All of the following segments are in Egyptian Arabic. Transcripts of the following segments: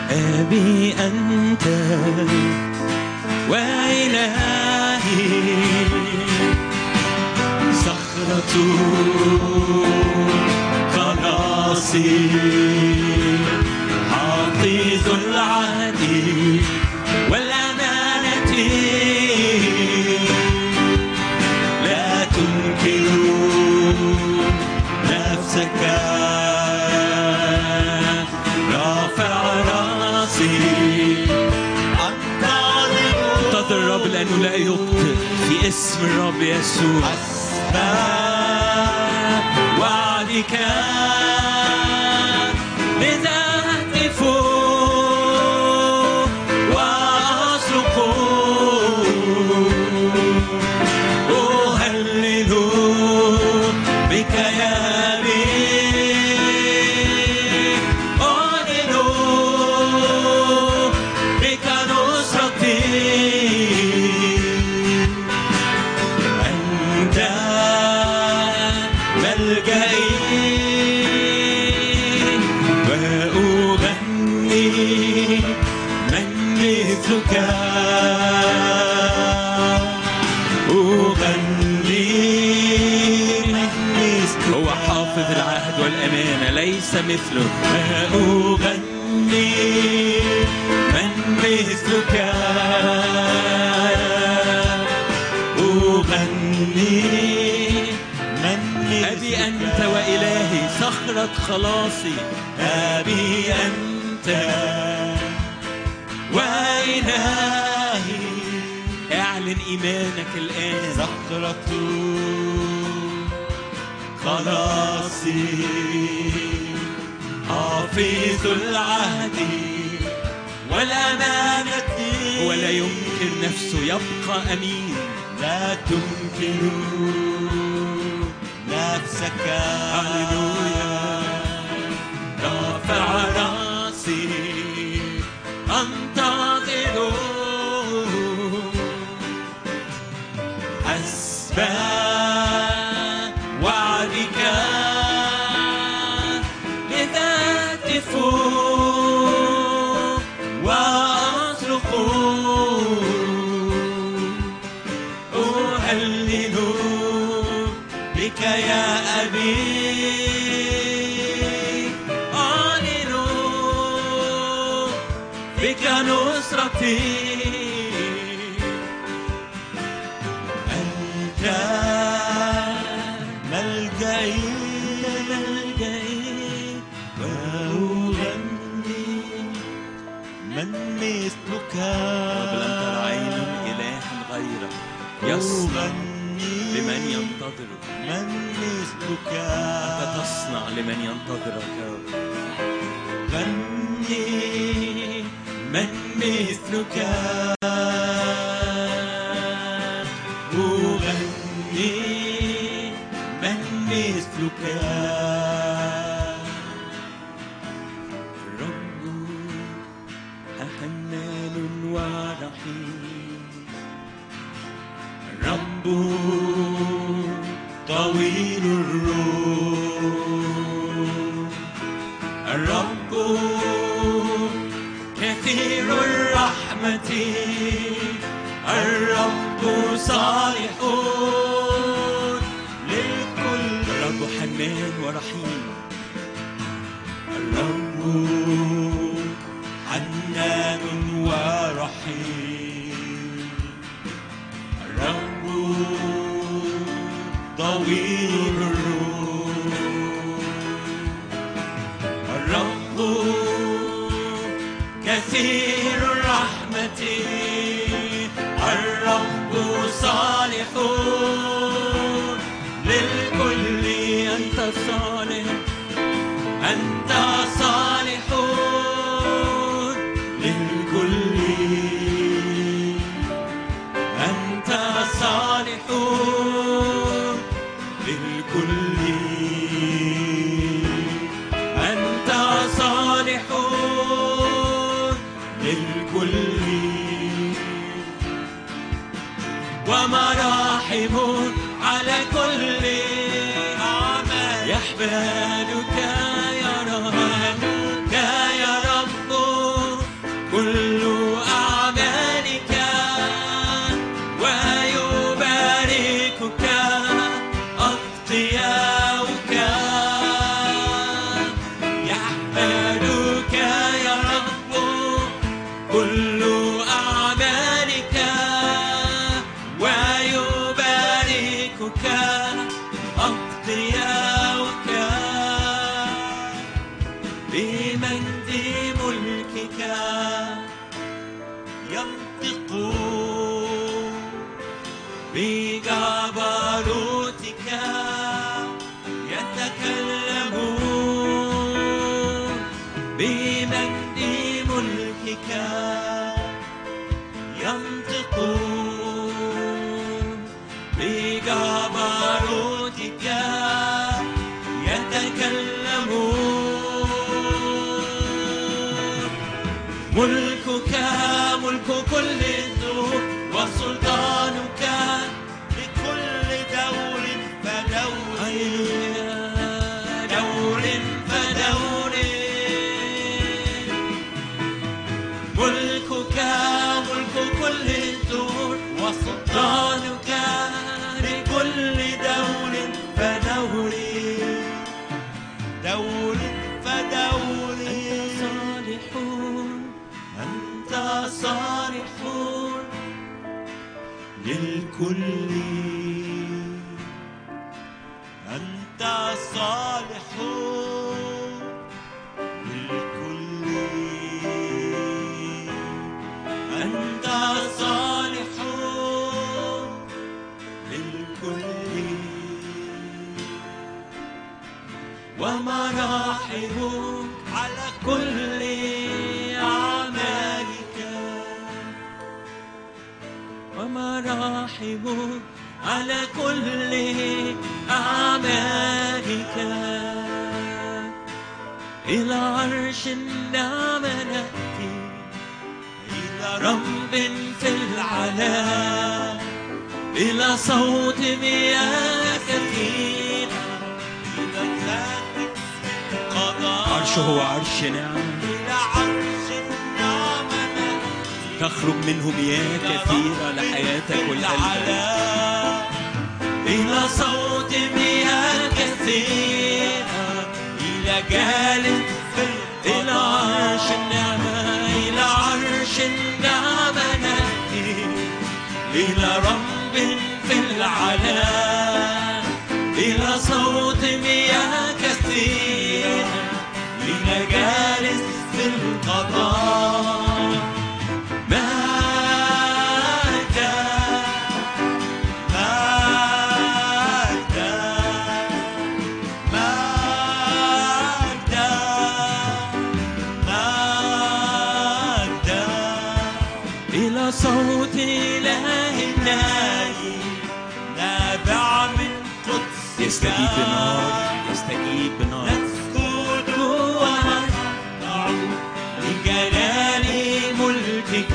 أبي أنت وإلهي صخرة خلاصي حافظ العهد والأمانة لا تنكر نفسك رافع راسي انتظر الرب لأنه لا يبطئ في اسم الرب يسوع أسماء وعدك لذا أهتف وأصرخ أهلل بك يا أبي أعلن بك نصرتي أنت ملجئي وأغني من مثلك أغني من مثلك هو حافظ العهد والأمانة ليس مثله أغني من مثلك أغني من أبي أنت وإلهي صخرة خلاصي أبي أنت وإلهي اعلن إيمانك الآن صخرة خلاصي حافظ العهد والأمانة هو لا ينكر نفسه يبقى أمين لا تنكر نفسك هللويا رافع راسي انتظر أسباب وعدك لذات فوق وأصرخ أهلل بك يا أبي أعلن بك نصرتي أنت ملجئي ملجئي وأغني من مثلك قبل أن ترى عين إله غيرك يصنع أغني لمن ينتظرك من مثلك أنت تصنع لمن ينتظرك غني من مثلك أغني من مثلك الرب حنان ورحيم الرب طويل الروح الرب كثير الرحمة الرب صالح للكل الرب حنان ورحيم الرب حنان ورحيم الرب طويل الروح الرب كثير الرحمة الرب صالح للكل أنت صالح أنت صالح للكل أنت صالح للكل أنت صالح للكل ومراحم جند ملكك ينطقون بجبروتك يتكلمون ملكك ملك كل الدور وسلطانك لكل دور فدور دور فدور ملكك ملك كل الدور وسلطانك لكل دور فدور دور فدور صالحون أنت صالحون للكل أنت صالحون للكل أنت صالحون للكل ومراحمك على كل أعمالك ومراحمك على كل أعمالك إلى عرش النعمة نأتي إلى رب في العلا إلى صوت مياه كثيرة إلى ذات القضاء عرشه هو عرش نعم إلى عرش النعمة نأتي تخرج منه مياه كثيرة لحياتك ولقلبك إلى صوت مياه كثيرة إلى جالس إلى عرش النعمة إلى عرش النعمة نأتي إلى رب في العلا إلى صوت مياه كثيرة إلى جالس في القضاء مجدا مجدا مجدا مجدا إلى صوت إله الناجي نابع من قدسك يستجيب بنار يستجيب بنار نسجد ونخضع لجلال ملكك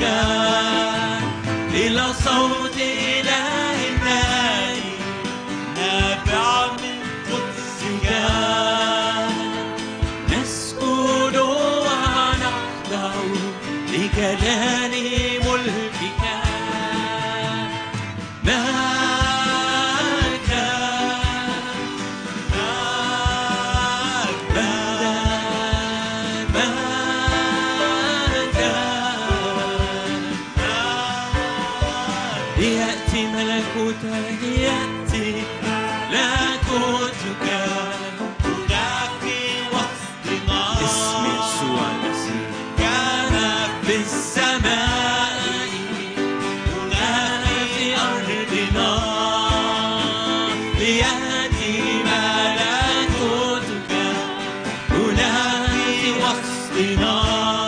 إلى صوت إله الناجي نابع من قدسك نسجد ونخضع لجلال ملكك مجدا يأتي ملكوتك يأتي ملكوتك هنا في وسطنا اسم يسوع المسيح كان في السماء هنا في أرضنا ليأتي ملكوتك هنا في وسطنا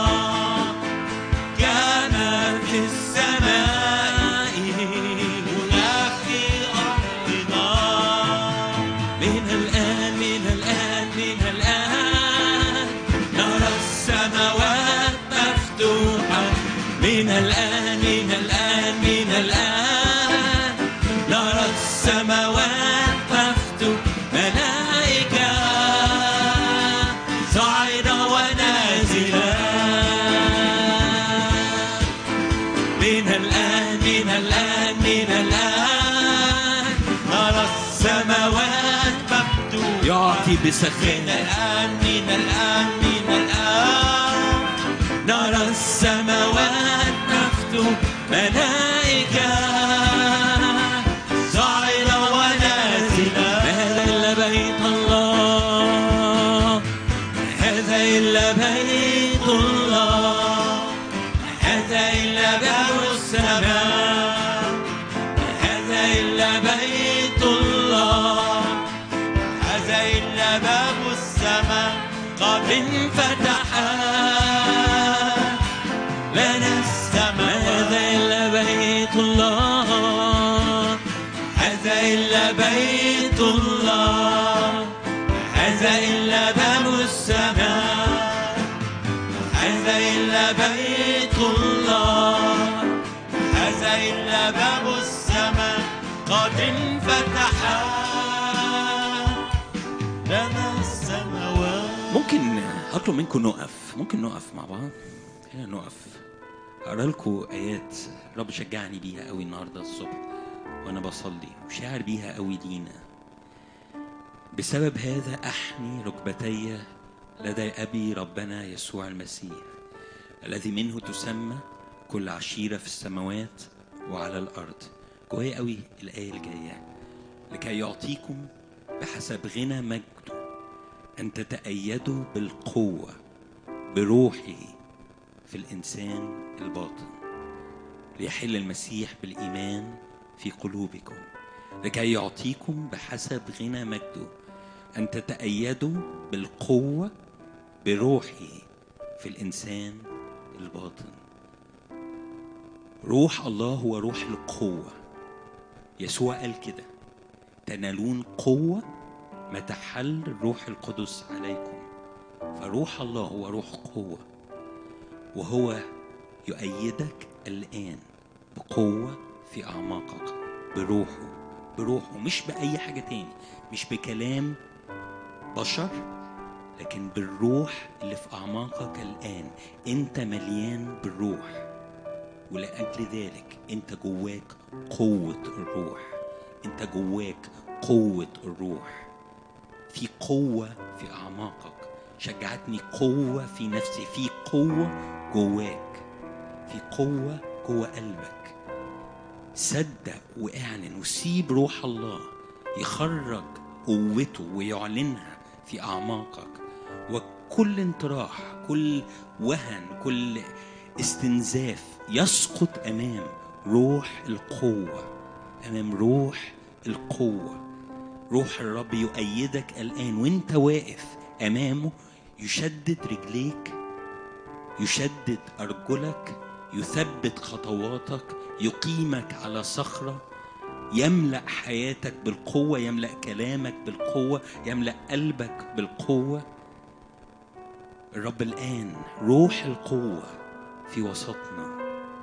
كان في السماء هنا في أرضنا من الآن من الآن من الآن نرى السماوات مفتوحة من الآن من الآن من الآن نرى السماوات مفتوحة ملائكة صاعدة ونازلة من الآن من الآن من الآن نرى السماوات مفتوحة يعطي من بسخاء الآن من الآن من الآن نرى السماوات مفتوح ملائكة صاعدة ونازلة هذا إلا بيت الله هذا إلا بيت الله هذا إلا باب السماء هذا إلا بيت الله هذا إلا باب السماء قد بيت الله هذا إلا بيت الله هذا إلا باب السماء هذا إلا بيت الله هذا إلا باب السماء قد انفتح لنا السماوات ممكن هطلب منكم نقف ممكن نقف مع بعض هنا نقف هقرا لكم ايات رب شجعني بيها قوي النهارده الصبح وانا بصلي وشاعر بيها قوي لينا بسبب هذا احني ركبتي لدى ابي ربنا يسوع المسيح الذي منه تسمى كل عشيره في السماوات وعلى الارض جوايا قوي الايه الجايه لكي يعطيكم بحسب غنى مجده أن تتأيدوا بالقوة بروحه في الإنسان الباطن ليحل المسيح بالإيمان في قلوبكم لكي يعطيكم بحسب غنى مجده أن تتأيدوا بالقوة بروحه في الإنسان الباطن روح الله هو روح القوة يسوع قال كده تنالون قوة متى حل الروح القدس عليكم فروح الله هو روح قوة وهو يؤيدك الآن بقوة في أعماقك بروحه بروحه مش بأي حاجة تاني مش بكلام بشر لكن بالروح اللي في أعماقك الآن أنت مليان بالروح ولأجل ذلك أنت جواك قوة الروح أنت جواك قوة الروح في قوة في أعماقك شجعتني قوة في نفسي في قوة جواك في قوة جوا قلبك صدق واعلن وسيب روح الله يخرج قوته ويعلنها في أعماقك وكل انطراح كل وهن كل استنزاف يسقط أمام روح القوة أمام روح القوة روح الرب يؤيدك الآن وانت واقف أمامه يشدد رجليك يشدد أرجلك يثبت خطواتك يقيمك على صخرة يملأ حياتك بالقوة يملأ كلامك بالقوة يملأ قلبك بالقوة الرب الآن روح القوة في وسطنا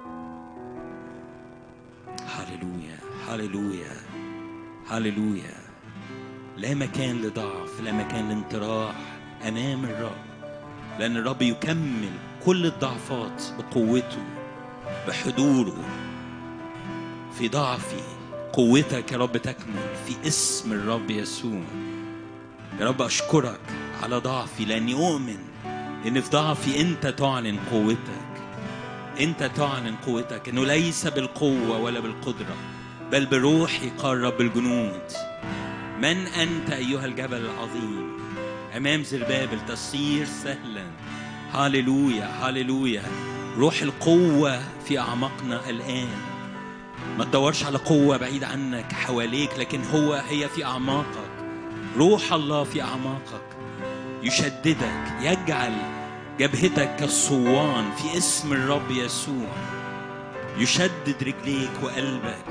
هللويا هللويا هللويا لا مكان لضعف لا مكان لانطراح امام الرب لان الرب يكمل كل الضعفات بقوته بحضوره في ضعفي قوتك يا رب تكمل في اسم الرب يسوع يا رب اشكرك على ضعفي لاني اؤمن ان في ضعفي انت تعلن قوتك انت تعلن قوتك انه ليس بالقوه ولا بالقدره بل بروحي قال رب الجنود من أنت أيها الجبل العظيم أمام زربابل تصير سهلا هاليلويا هاليلويا روح القوة في أعماقنا الآن ما تدورش على قوة بعيد عنك حواليك لكن هو هي في أعماقك روح الله في أعماقك يشددك يجعل جبهتك كالصوان في اسم الرب يسوع يشدد رجليك وقلبك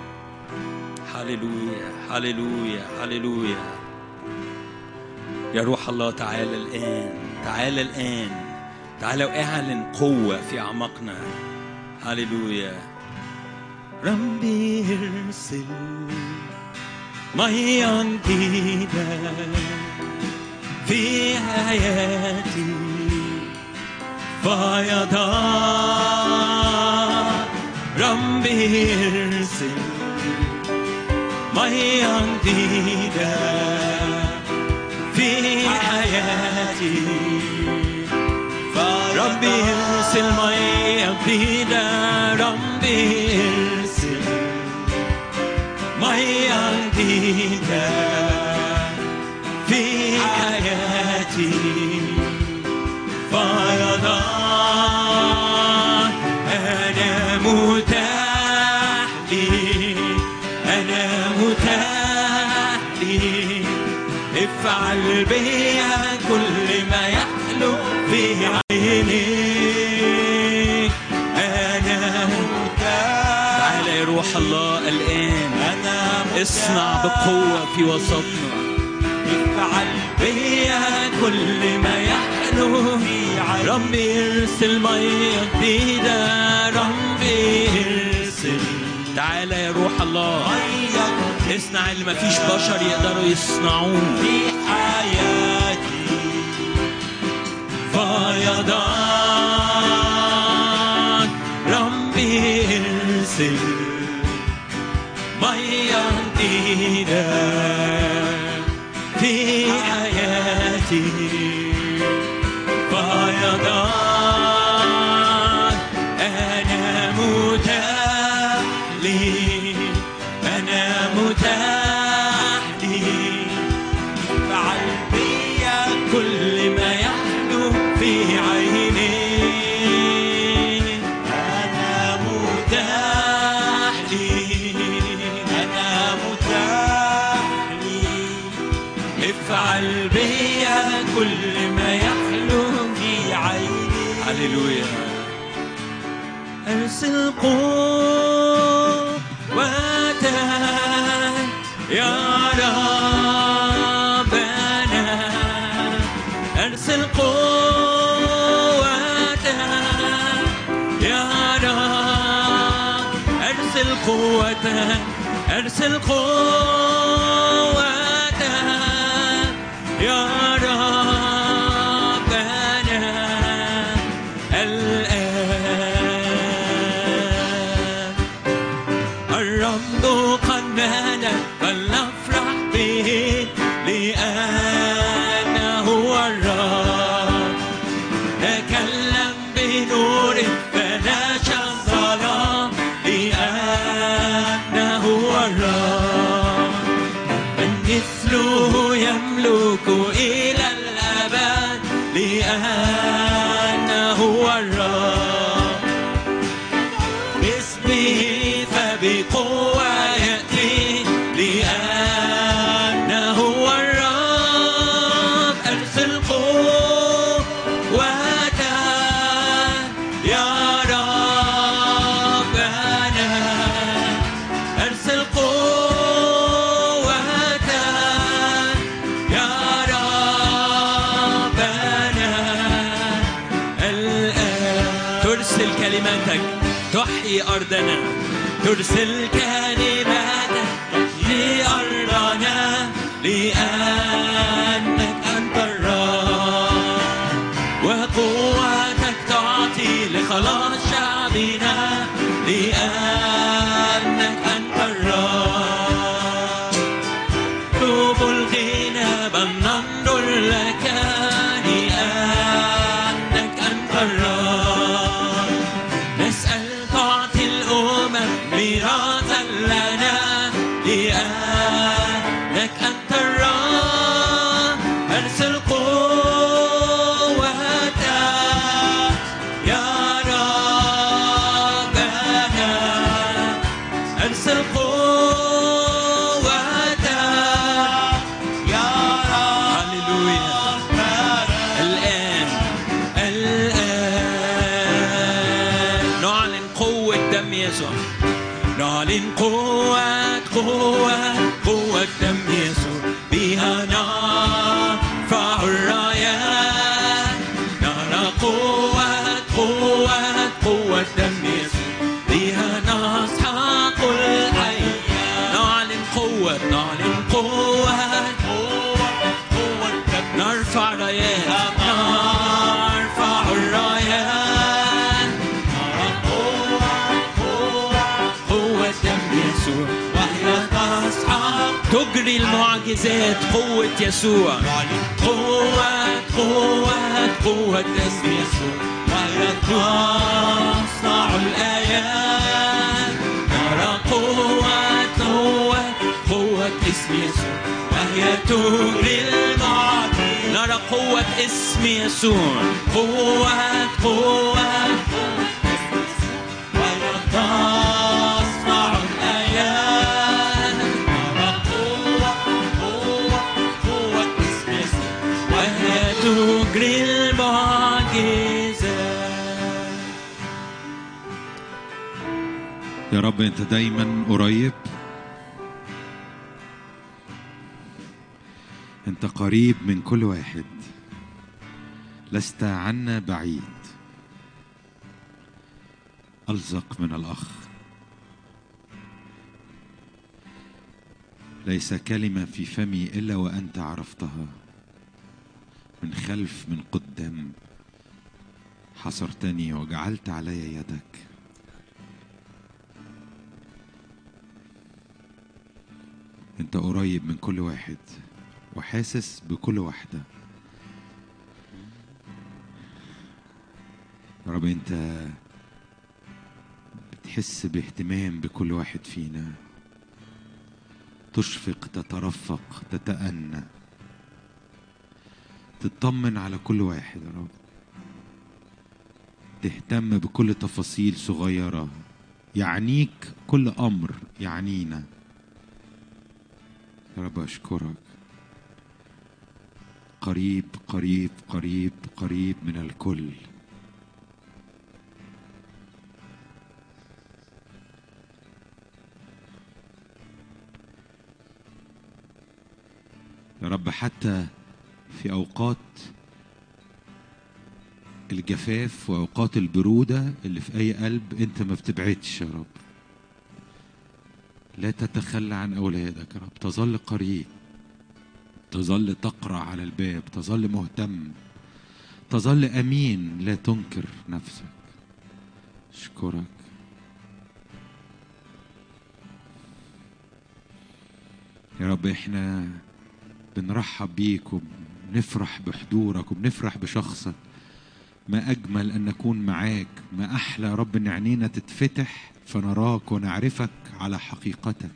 هللويا هللويا هللويا يا روح الله تعالى الآن تعالى الآن تعالى واعلن قوة في أعماقنا هللويا ربي ارسل ميا جديدة في حياتي فيضان ربي ارسل ميا جديدة في حياتي ربي ارسل ميا جديدة ربي ارسل ميا جديدة في حياتي فيضان أنا متاح لي أنا متاح لي افعل بيا كل ما يحلو في عينيك أنا متاح تعال اصنع بقوة في وسطنا افعل بيا كل ما يحلو في عيني ربي ارسل مية جديدة ربي ارسل تعالى يا روح الله مية اصنع اللي مفيش بشر يقدروا يصنعوه في حياتي فيضان ربي ارسل مية جديدة في حياتي فيضان أنا متاح لي أنا متاح لي افعل بيا كل ما يحلو في عيني أنا متاح متاح لي أنا متاح لي افعل بيا كل ما يحلو في عيني هللويا ارسل قوتك يا ربنا ارسل قوتك يا رب ارسل قوتك ارسل قوتك يا ربنا الآن الرب قد نادى فلنفرح به لأنه الرب تكلم بنور فنشى الظلام لأنه الرب من مثله يملك إلى الأبد لأنه الرب باسمه فبقوة يأتي لأنه الرب أرسل قوتك يا ربنا أرسل قوتك يا ربنا الآن ترسل كلماتك تحيي أرضنا ترسل كلماتك تحيي أرضنا لأنك أنت الرب وقوتك تعطي لخلاص شعبنا لأنك أنت الرب نطلب الغنى بل ننظر لك لأنك أنت الرب نسأل تعطي الأمم ميراثا لنا لأنك أنت الرب أرسل قوتك يا ربنا أرسل قوتك يا هللويا الآن الآن نعلن قوة دم يسوع نعلن قوة قوة قوة دم يسوع بها نرفع الرايات نرى قوة قوة قوة دم يسوع بها نسحق الحياة نعلن قوة نعلن قوة نرفع رايات نرفع الرايات قوة دم يسوع وهي تصحى تجري المعجزات قوة يسوع قوة قوة قوة اسم يسوع وهي تصنع الآيات نرى قوة قوة قوة اسم يسوع وهي تجري المعجزات نرى قوة اسم يسوع قوة قوة وهي تصنع الآيات نرى قوة قوة قوة اسم يسوع وهي تجري المعجزات يا رب انت دايما قريب انت قريب من كل واحد لست عنا بعيد الزق من الاخ ليس كلمه في فمي الا وانت عرفتها من خلف من قدام حصرتني وجعلت علي يدك انت قريب من كل واحد وحاسس بكل واحده يا رب انت بتحس باهتمام بكل واحد فينا تشفق تترفق تتأنى تطمن على كل واحد يا رب تهتم بكل تفاصيل صغيرة يعنيك كل أمر يعنينا يا رب أشكرك قريب قريب قريب قريب من الكل يا رب حتى في أوقات الجفاف وأوقات البرودة اللي في أي قلب أنت ما بتبعدش يا رب لا تتخلى عن أولادك يا رب تظل قريب تظل تقرع على الباب تظل مهتم تظل أمين لا تنكر نفسك أشكرك يا رب احنا بنرحب بيك وبنفرح بحضورك وبنفرح بشخصك ما أجمل أن نكون معاك ما أحلى يا رب أن عينينا تتفتح فنراك ونعرفك على حقيقتك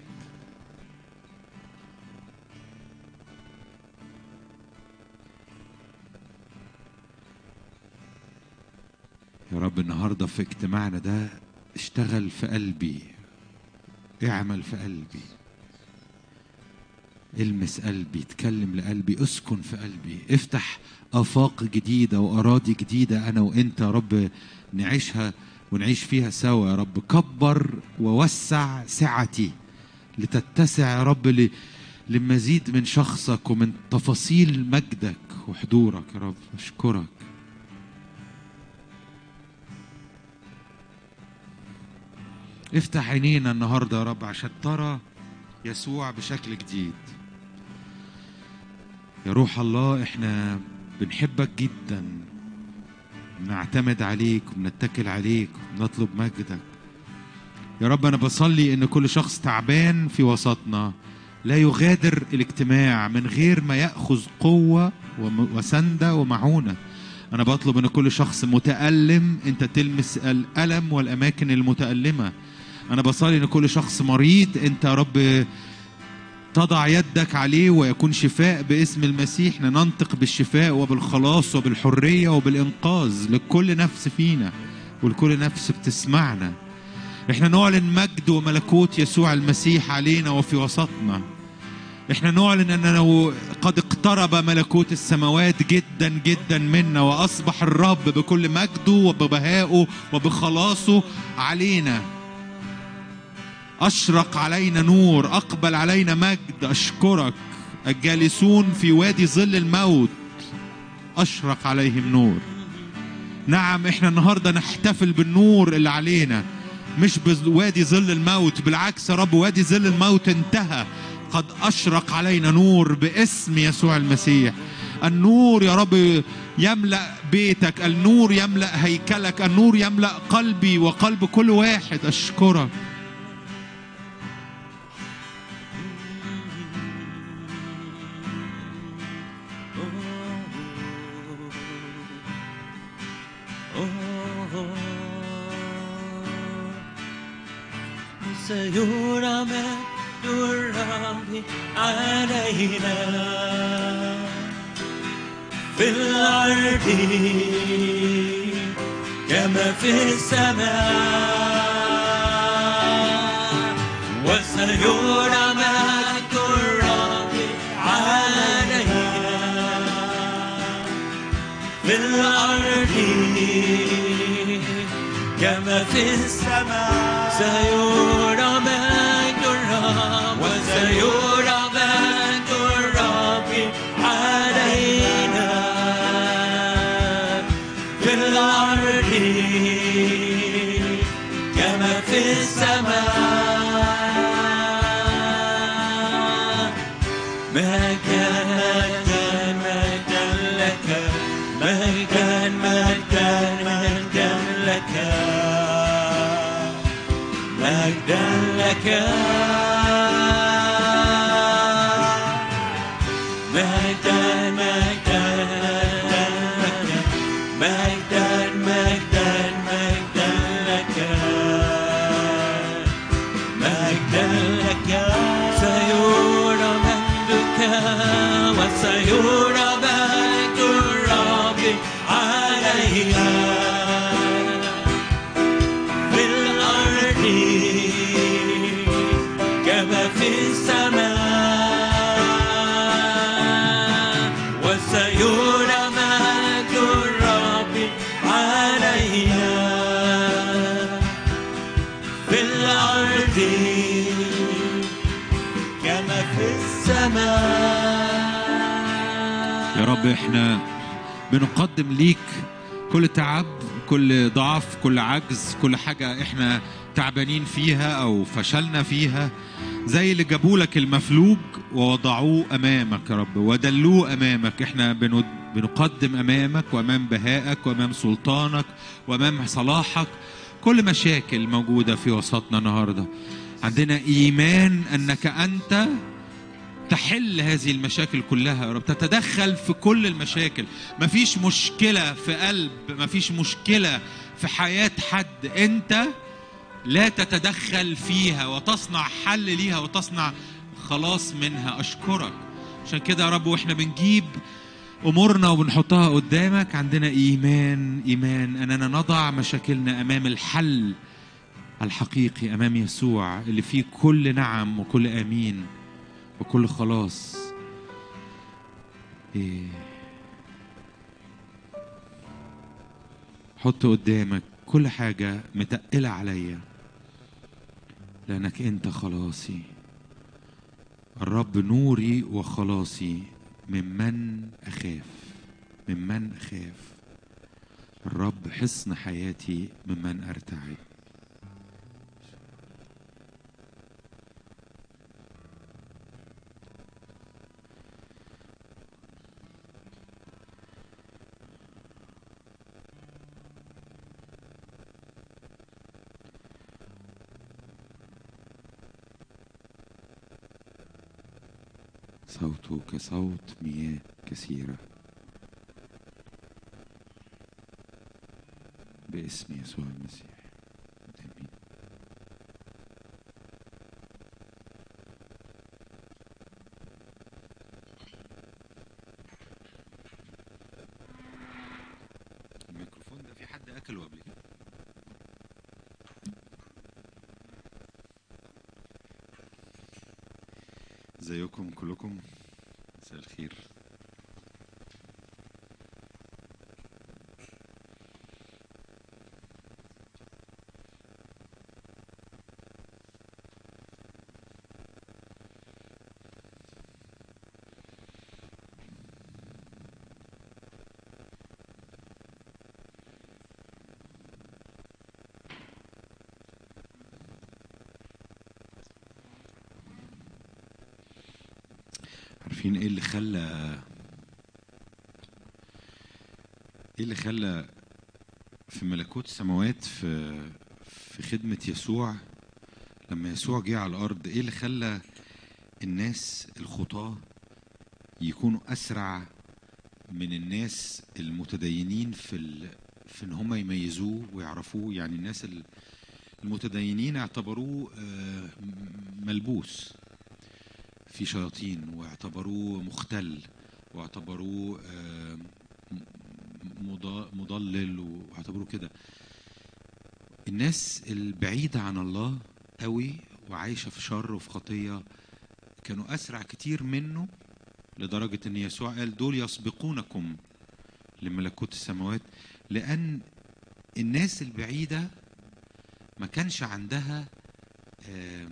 يا رب النهارده في اجتماعنا ده اشتغل في قلبي اعمل في قلبي المس قلبي اتكلم لقلبي اسكن في قلبي افتح افاق جديده واراضي جديده انا وانت يا رب نعيشها ونعيش فيها سوا يا رب كبر ووسع سعتي لتتسع يا رب ل- لمزيد من شخصك ومن تفاصيل مجدك وحضورك يا رب اشكرك افتح عينينا النهارده يا رب عشان ترى يسوع بشكل جديد يا روح الله احنا بنحبك جدا بنعتمد عليك وبنتكل عليك وبنطلب مجدك يا رب انا بصلي ان كل شخص تعبان في وسطنا لا يغادر الاجتماع من غير ما ياخذ قوه وم- وسنده ومعونه انا بطلب ان كل شخص متالم انت تلمس الالم والاماكن المتالمه انا بصلي ان كل شخص مريض انت يا رب تضع يدك عليه ويكون شفاء باسم المسيح ننطق بالشفاء وبالخلاص وبالحريه وبالانقاذ لكل نفس فينا ولكل نفس بتسمعنا احنا نعلن مجد وملكوت يسوع المسيح علينا وفي وسطنا احنا نعلن انه قد اقترب ملكوت السماوات جدا جدا منا واصبح الرب بكل مجده وببهائه وبخلاصه علينا أشرق علينا نور أقبل علينا مجد أشكرك الجالسون في وادي ظل الموت أشرق عليهم نور نعم احنا النهاردة نحتفل بالنور اللي علينا مش بوادي ظل الموت بالعكس يا رب وادي ظل الموت انتهى قد أشرق علينا نور باسم يسوع المسيح النور يا رب يملأ بيتك النور يملأ هيكلك النور يملأ قلبي وقلب كل واحد أشكرك سيرى مجد الرب علينا في الأرض كما في السماء وسيرى مجد الرب علينا في الأرض كما في السماء سيرى مجد الرب وسيرى مجد الرب كما في السماء مجدا مجدا مجدا لك مجدا مجدا مجدا لك مجدا لك مجدا مجدا مجدا مجدا مجدا لك مجدا لك سيرى مجدك وسيرى مجد الرب عليها في الأرض كما في السماء وسيرى مجد الرب عليها في الأرض كما في السماء يا رب احنا بنقدم ليك كل تعب كل ضعف كل عجز كل حاجة احنا تعبانين فيها او فشلنا فيها زي اللي جابوا لك المفلوج ووضعوه امامك يا رب ودلوه امامك احنا بن- بنقدم امامك وامام بهائك وامام سلطانك وامام صلاحك كل مشاكل موجودة في وسطنا النهاردة عندنا ايمان انك انت تحل هذه المشاكل كلها يا رب تتدخل في كل المشاكل مفيش مشكلة في قلب مفيش مشكلة في حياة حد انت لا تتدخل فيها وتصنع حل ليها وتصنع خلاص منها اشكرك عشان كده يا رب واحنا بنجيب امورنا وبنحطها قدامك عندنا ايمان ايمان اننا نضع مشاكلنا امام الحل الحقيقي امام يسوع اللي فيه كل نعم وكل امين وكل خلاص إيه. حط قدامك كل حاجة متقلة عليا لأنك أنت خلاصي الرب نوري وخلاصي ممن أخاف ممن أخاف الرب حصن حياتي ممن أرتعد صوته كصوت مياه كثيرة باسم يسوع المسيح آمين الميكروفون ده في حد أكله قبل كده ازيكم كلكم مساء الخير عارفين ايه اللي خلى ايه اللي خلى في ملكوت السماوات في في خدمة يسوع لما يسوع جه على الأرض ايه اللي خلى الناس الخطاة يكونوا أسرع من الناس المتدينين في ال... في ان هم يميزوه ويعرفوه يعني الناس ال- المتدينين اعتبروه آه، م- ملبوس في شياطين واعتبروه مختل واعتبروه آه، م- مضا- مضلل واعتبروه كده الناس البعيدة عن الله قوي وعايشة في شر وفي خطية كانوا أسرع كتير منه لدرجة إن يسوع قال دول يسبقونكم لملكوت السماوات لأن الناس البعيدة ما كانش عندها آه،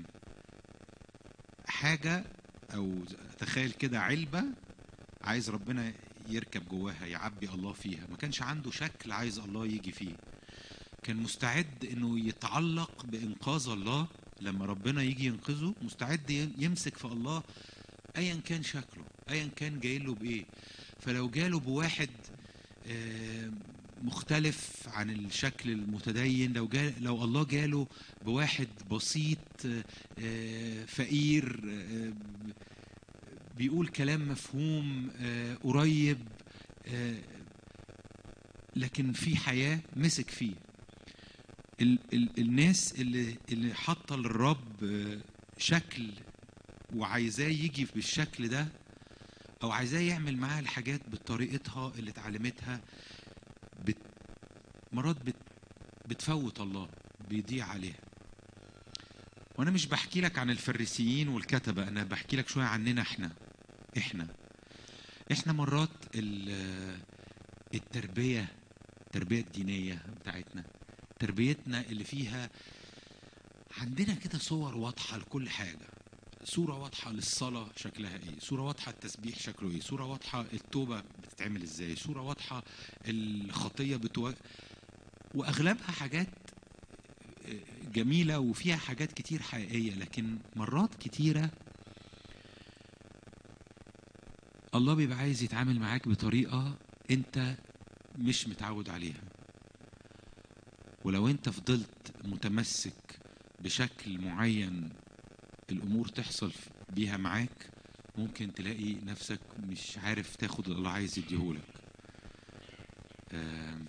حاجة أو تخيل كده علبة عايز ربنا يركب جواها يعبي الله فيها ما كانش عنده شكل عايز الله يجي فيه كان مستعد انه يتعلق بانقاذ الله لما ربنا يجي ينقذه مستعد ي- يمسك في الله ايا كان شكله ايا كان جاي له بايه فلو جاله بواحد آه، مختلف عن الشكل المتدين لو جا لو الله جاله بواحد بسيط آه، آه، فقير آه، بيقول كلام مفهوم آه، قريب آه، لكن في حياة مسك فيه ال ال الناس اللي اللي حاطه للرب آه، شكل وعايزاه يجي بالشكل ده او عايزاه يعمل معاها الحاجات بطريقتها اللي اتعلمتها بت مرات بت بتفوت الله بيضيع عليها وانا مش بحكي لك عن الفريسيين والكتبه انا بحكي لك شويه عننا احنا احنا احنا مرات ال- التربيه التربيه الدينيه بتاعتنا تربيتنا اللي فيها عندنا كده صور واضحه لكل حاجه صوره واضحه للصلاه شكلها ايه صوره واضحه التسبيح شكله ايه صوره واضحه التوبه بتتعمل ازاي صوره واضحه الخطيه بتو... واغلبها حاجات جميله وفيها حاجات كتير حقيقيه لكن مرات كتيره الله بيبقى عايز يتعامل معاك بطريقه انت مش متعود عليها ولو انت فضلت متمسك بشكل معين الامور تحصل بيها معاك ممكن تلاقي نفسك مش عارف تاخد اللي الله عايز يديهولك آم،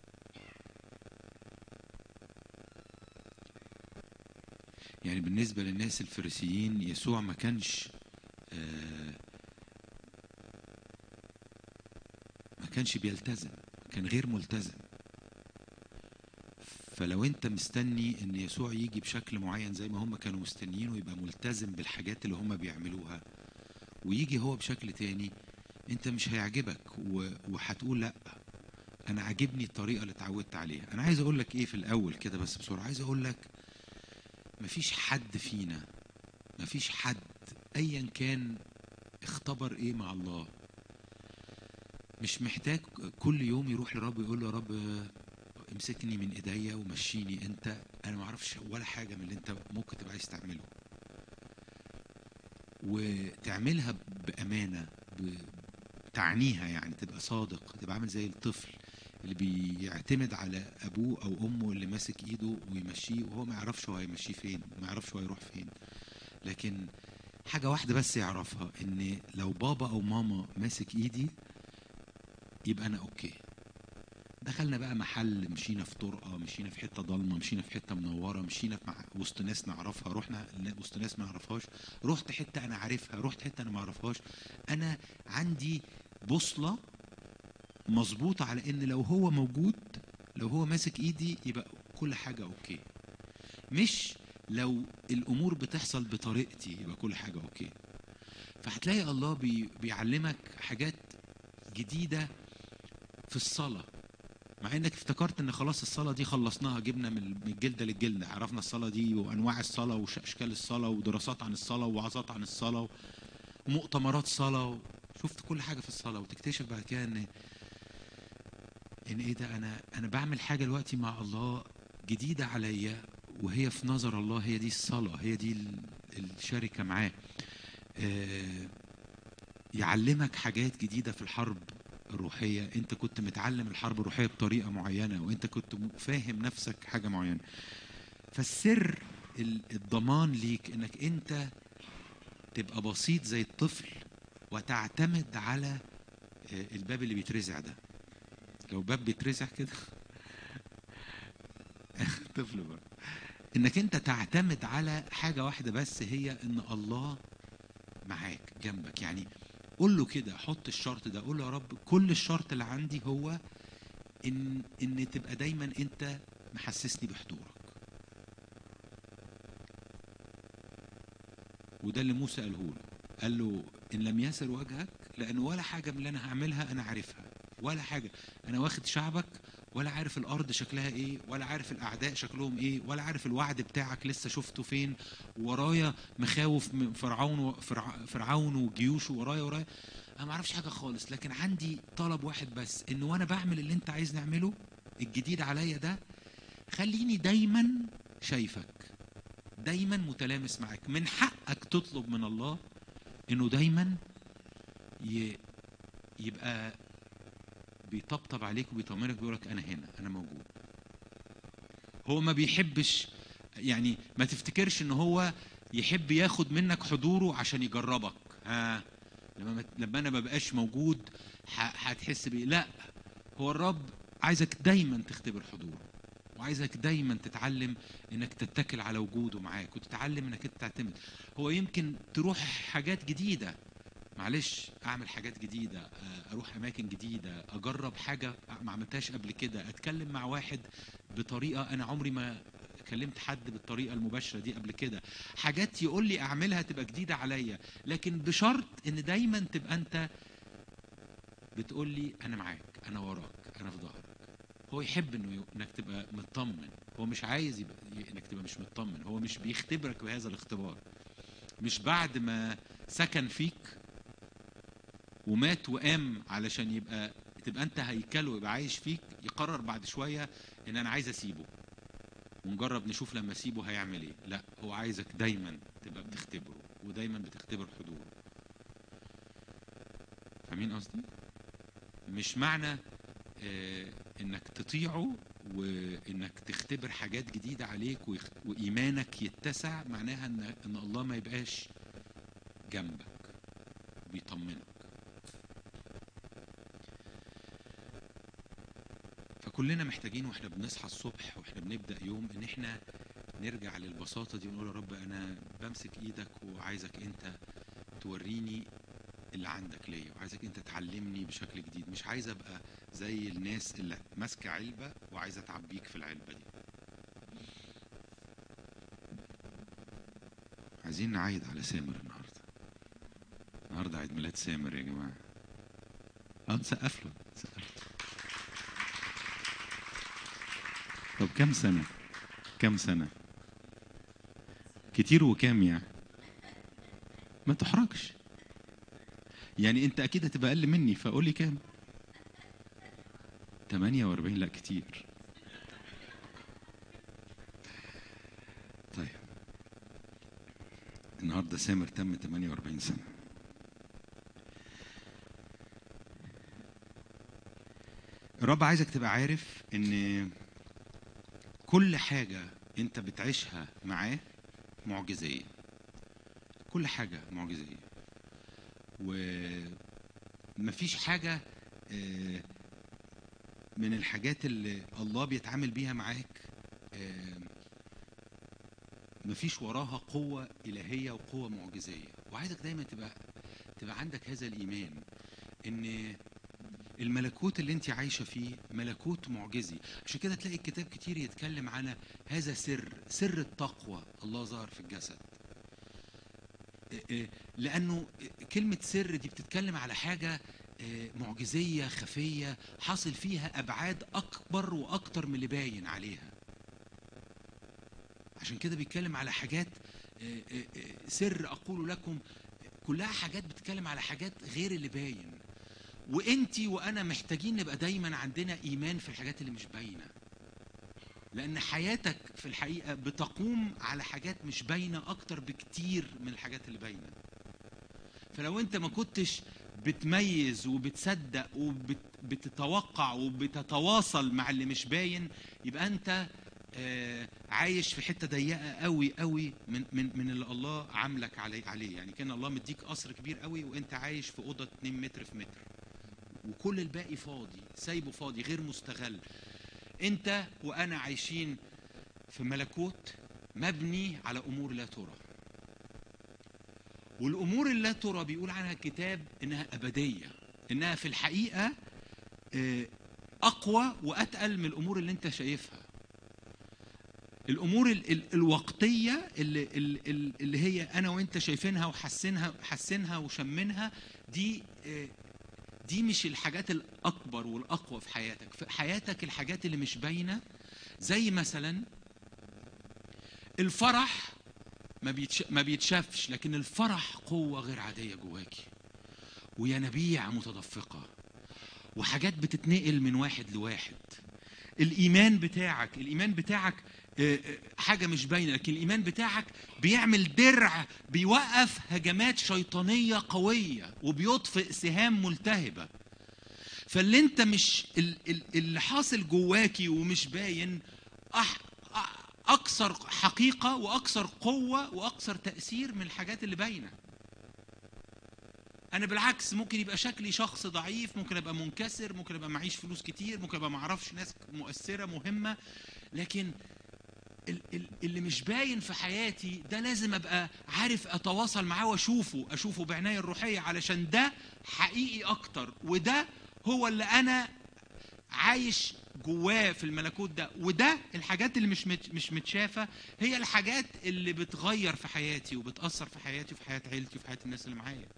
يعني بالنسبة للناس الفريسيين يسوع ما كانش آه، ما كانش بيلتزم كان غير ملتزم فلو انت مستني ان يسوع يجي بشكل معين زي ما هم كانوا مستنيين ويبقى ملتزم بالحاجات اللي هم بيعملوها ويجي هو بشكل تاني انت مش هيعجبك و- وهتقول لا انا عاجبني الطريقه اللي اتعودت عليها انا عايز اقول لك ايه في الاول كده بس بسرعه عايز اقول لك مفيش حد فينا مفيش حد ايا كان اختبر ايه مع الله مش محتاج كل يوم يروح لرب يقول له يا رب امسكني من ايديا ومشيني انت انا ما اعرفش ولا حاجه من اللي انت ممكن تبقى عايز تعمله وتعملها بامانه ب- تعنيها يعني تبقى صادق تبقى عامل زي الطفل اللي بيعتمد على ابوه او امه اللي ماسك ايده ويمشيه وهو ما يعرفش هو هيمشيه فين ما يعرفش هو هيروح فين لكن حاجه واحده بس يعرفها ان لو بابا او ماما ماسك ايدي يبقى انا اوكي دخلنا بقى محل مشينا في طرقه مشينا في حته ضلمه مشينا في حته منوره مشينا في مع... وسط ناس نعرفها رحنا ل- وسط ناس ما نعرفهاش رحت حته انا عارفها رحت حته انا ما اعرفهاش انا عندي بوصله مظبوطه على ان لو هو موجود لو هو ماسك ايدي يبقى كل حاجه اوكي مش لو الامور بتحصل بطريقتي يبقى كل حاجه اوكي فهتلاقي الله بي... بيعلمك حاجات جديده في الصلاه مع انك افتكرت ان خلاص الصلاه دي خلصناها جبنا من من الجلده للجلده عرفنا الصلاه دي وانواع الصلاه واشكال الصلاه ودراسات عن الصلاه ووعظات عن الصلاه ومؤتمرات صلاه شفت كل حاجه في الصلاه وتكتشف بعد كده ان ان ايه ده انا انا بعمل حاجه دلوقتي مع الله جديده عليا وهي في نظر الله هي دي الصلاه هي دي ال- الشركه معاه آه، يعلمك حاجات جديده في الحرب الروحيه انت كنت متعلم الحرب الروحيه بطريقه معينه وانت كنت م- فاهم نفسك حاجه معينه فالسر ال- الضمان ليك انك انت تبقى بسيط زي الطفل وتعتمد على آه، الباب اللي بيترزع ده لو باب بيترزع كده طفل برضه انك انت تعتمد على حاجه واحده بس هي ان الله معاك جنبك يعني قول له كده حط الشرط ده قول له يا رب كل الشرط اللي عندي هو ان ان تبقى دايما انت محسسني بحضورك وده اللي موسى قاله له قال له ان لم يسر وجهك لان ولا حاجه من اللي انا هعملها انا عارفها ولا حاجه انا واخد شعبك ولا عارف الارض شكلها ايه ولا عارف الاعداء شكلهم ايه ولا عارف الوعد بتاعك لسه شفته فين ورايا مخاوف من فرعون و- فرع- فرعون وجيوشه ورايا ورايا انا ما اعرفش حاجه خالص لكن عندي طلب واحد بس ان وانا بعمل اللي انت عايز نعمله الجديد عليا ده خليني دايما شايفك دايما متلامس معاك من حقك تطلب من الله انه دايما ي... يبقى بيطبطب عليك وبيطمنك بيقولك انا هنا انا موجود هو ما بيحبش يعني ما تفتكرش ان هو يحب ياخد منك حضوره عشان يجربك ها لما ما- لما انا ما بقاش موجود ح- هتحس بيه لا هو الرب عايزك دايما تختبر حضوره وعايزك دايما تتعلم انك تتكل على وجوده معاك وتتعلم انك انت تعتمد هو يمكن تروح حاجات جديده معلش اعمل حاجات جديده آه، اروح اماكن جديده اجرب حاجه ما عملتهاش قبل كده اتكلم مع واحد بطريقه انا عمري ما كلمت حد بالطريقه المباشره دي قبل كده حاجات يقول لي اعملها تبقى جديده عليا لكن بشرط ان دايما تبقى انت بتقول لي انا معاك انا وراك انا في ظهرك هو يحب انه ي- انك تبقى مطمن هو مش عايز يبقى ي- انك تبقى مش مطمن هو مش بيختبرك بهذا الاختبار مش بعد ما سكن فيك ومات وقام علشان يبقى تبقى انت هيكله ويبقى عايش فيك يقرر بعد شويه ان انا عايز اسيبه ونجرب نشوف لما اسيبه هيعمل ايه لا هو عايزك دايما تبقى بتختبره ودايما بتختبر حضوره فاهمين قصدي مش معنى آه انك تطيعه وانك تختبر حاجات جديده عليك ويخ- وايمانك يتسع معناها ان ان الله ما يبقاش جنبك بيطمنك فكلنا محتاجين واحنا بنصحى الصبح واحنا بنبدا يوم ان احنا نرجع للبساطه دي ونقول يا رب انا بمسك ايدك وعايزك انت توريني اللي عندك ليا وعايزك انت تعلمني بشكل جديد مش عايز ابقى زي الناس اللي ماسكه علبه وعايزه تعبيك في العلبه دي عايزين نعيد على سامر النهارده النهارده عيد ميلاد سامر يا جماعه اه نسقف له نسقف له طب كم سنه كم سنه كتير وكام يعني ما تحرجش يعني انت اكيد هتبقى اقل مني فقول لي كام 48 لا كتير طيب النهارده سامر تم 48 سنه الرب عايزك تبقى عارف ان كل حاجه انت بتعيشها معاه معجزيه كل حاجه معجزيه ومفيش حاجة آه، من الحاجات اللي الله بيتعامل بيها معاك آه، مفيش وراها قوة إلهية وقوة معجزية وعايزك دايما تبقى تبقى عندك هذا الإيمان إن الملكوت اللي انت عايشة فيه ملكوت معجزي عشان كده تلاقي الكتاب كتير يتكلم عن هذا سر سر التقوى الله ظهر في الجسد إيه، لانه كلمه سر دي بتتكلم على حاجه إيه، معجزيه خفيه حاصل فيها ابعاد اكبر واكتر من اللي باين عليها عشان كده بيتكلم على حاجات إيه، إيه، إيه، سر اقول لكم كلها حاجات بتتكلم على حاجات غير اللي باين وانتي وانا محتاجين نبقى دايما عندنا ايمان في الحاجات اللي مش باينه لان حياتك في الحقيقه بتقوم على حاجات مش باينه اكتر بكتير من الحاجات اللي باينه فلو انت ما كنتش بتميز وبتصدق وبتتوقع وبتتواصل مع اللي مش باين يبقى انت آه، عايش في حته ضيقه قوي قوي من من من اللي الله عاملك عليه عليه يعني كان الله مديك قصر كبير قوي وانت عايش في اوضه 2 متر في متر وكل الباقي فاضي سايبه فاضي غير مستغل انت وانا عايشين في ملكوت مبني على امور لا ترى والامور اللي لا ترى بيقول عنها الكتاب انها ابديه انها في الحقيقه آه، اقوى واتقل من الامور اللي انت شايفها الامور ال- ال- الوقتيه اللي, اللي, اللي هي انا وانت شايفينها وحاسينها حاسينها وشمنها دي آه، دي مش الحاجات الاكبر والاقوى في حياتك في حياتك الحاجات اللي مش باينه زي مثلا الفرح ما بيتش... ما بيتشافش لكن الفرح قوه غير عاديه جواكي وينابيع متدفقه وحاجات بتتنقل من واحد لواحد الايمان بتاعك الايمان بتاعك آه، آه، حاجه مش باينه لكن الايمان بتاعك بيعمل درع بيوقف هجمات شيطانيه قويه وبيطفئ سهام ملتهبه فاللي انت مش ال- ال- اللي حاصل جواكي ومش باين أح أ- اكثر حقيقه واكثر قوه واكثر تاثير من الحاجات اللي باينه انا بالعكس ممكن يبقى شكلي شخص ضعيف ممكن ابقى منكسر ممكن ابقى معيش فلوس كتير ممكن ابقى معرفش ناس مؤثره مهمه لكن ال- ال- اللي مش باين في حياتي ده لازم ابقى عارف اتواصل معاه واشوفه اشوفه بعناية الروحية علشان ده حقيقي اكتر وده هو اللي انا عايش جواه في الملكوت ده وده الحاجات اللي مش مت- مش متشافه هي الحاجات اللي بتغير في حياتي وبتاثر في حياتي وفي حياه عيلتي وفي حياه الناس اللي معايا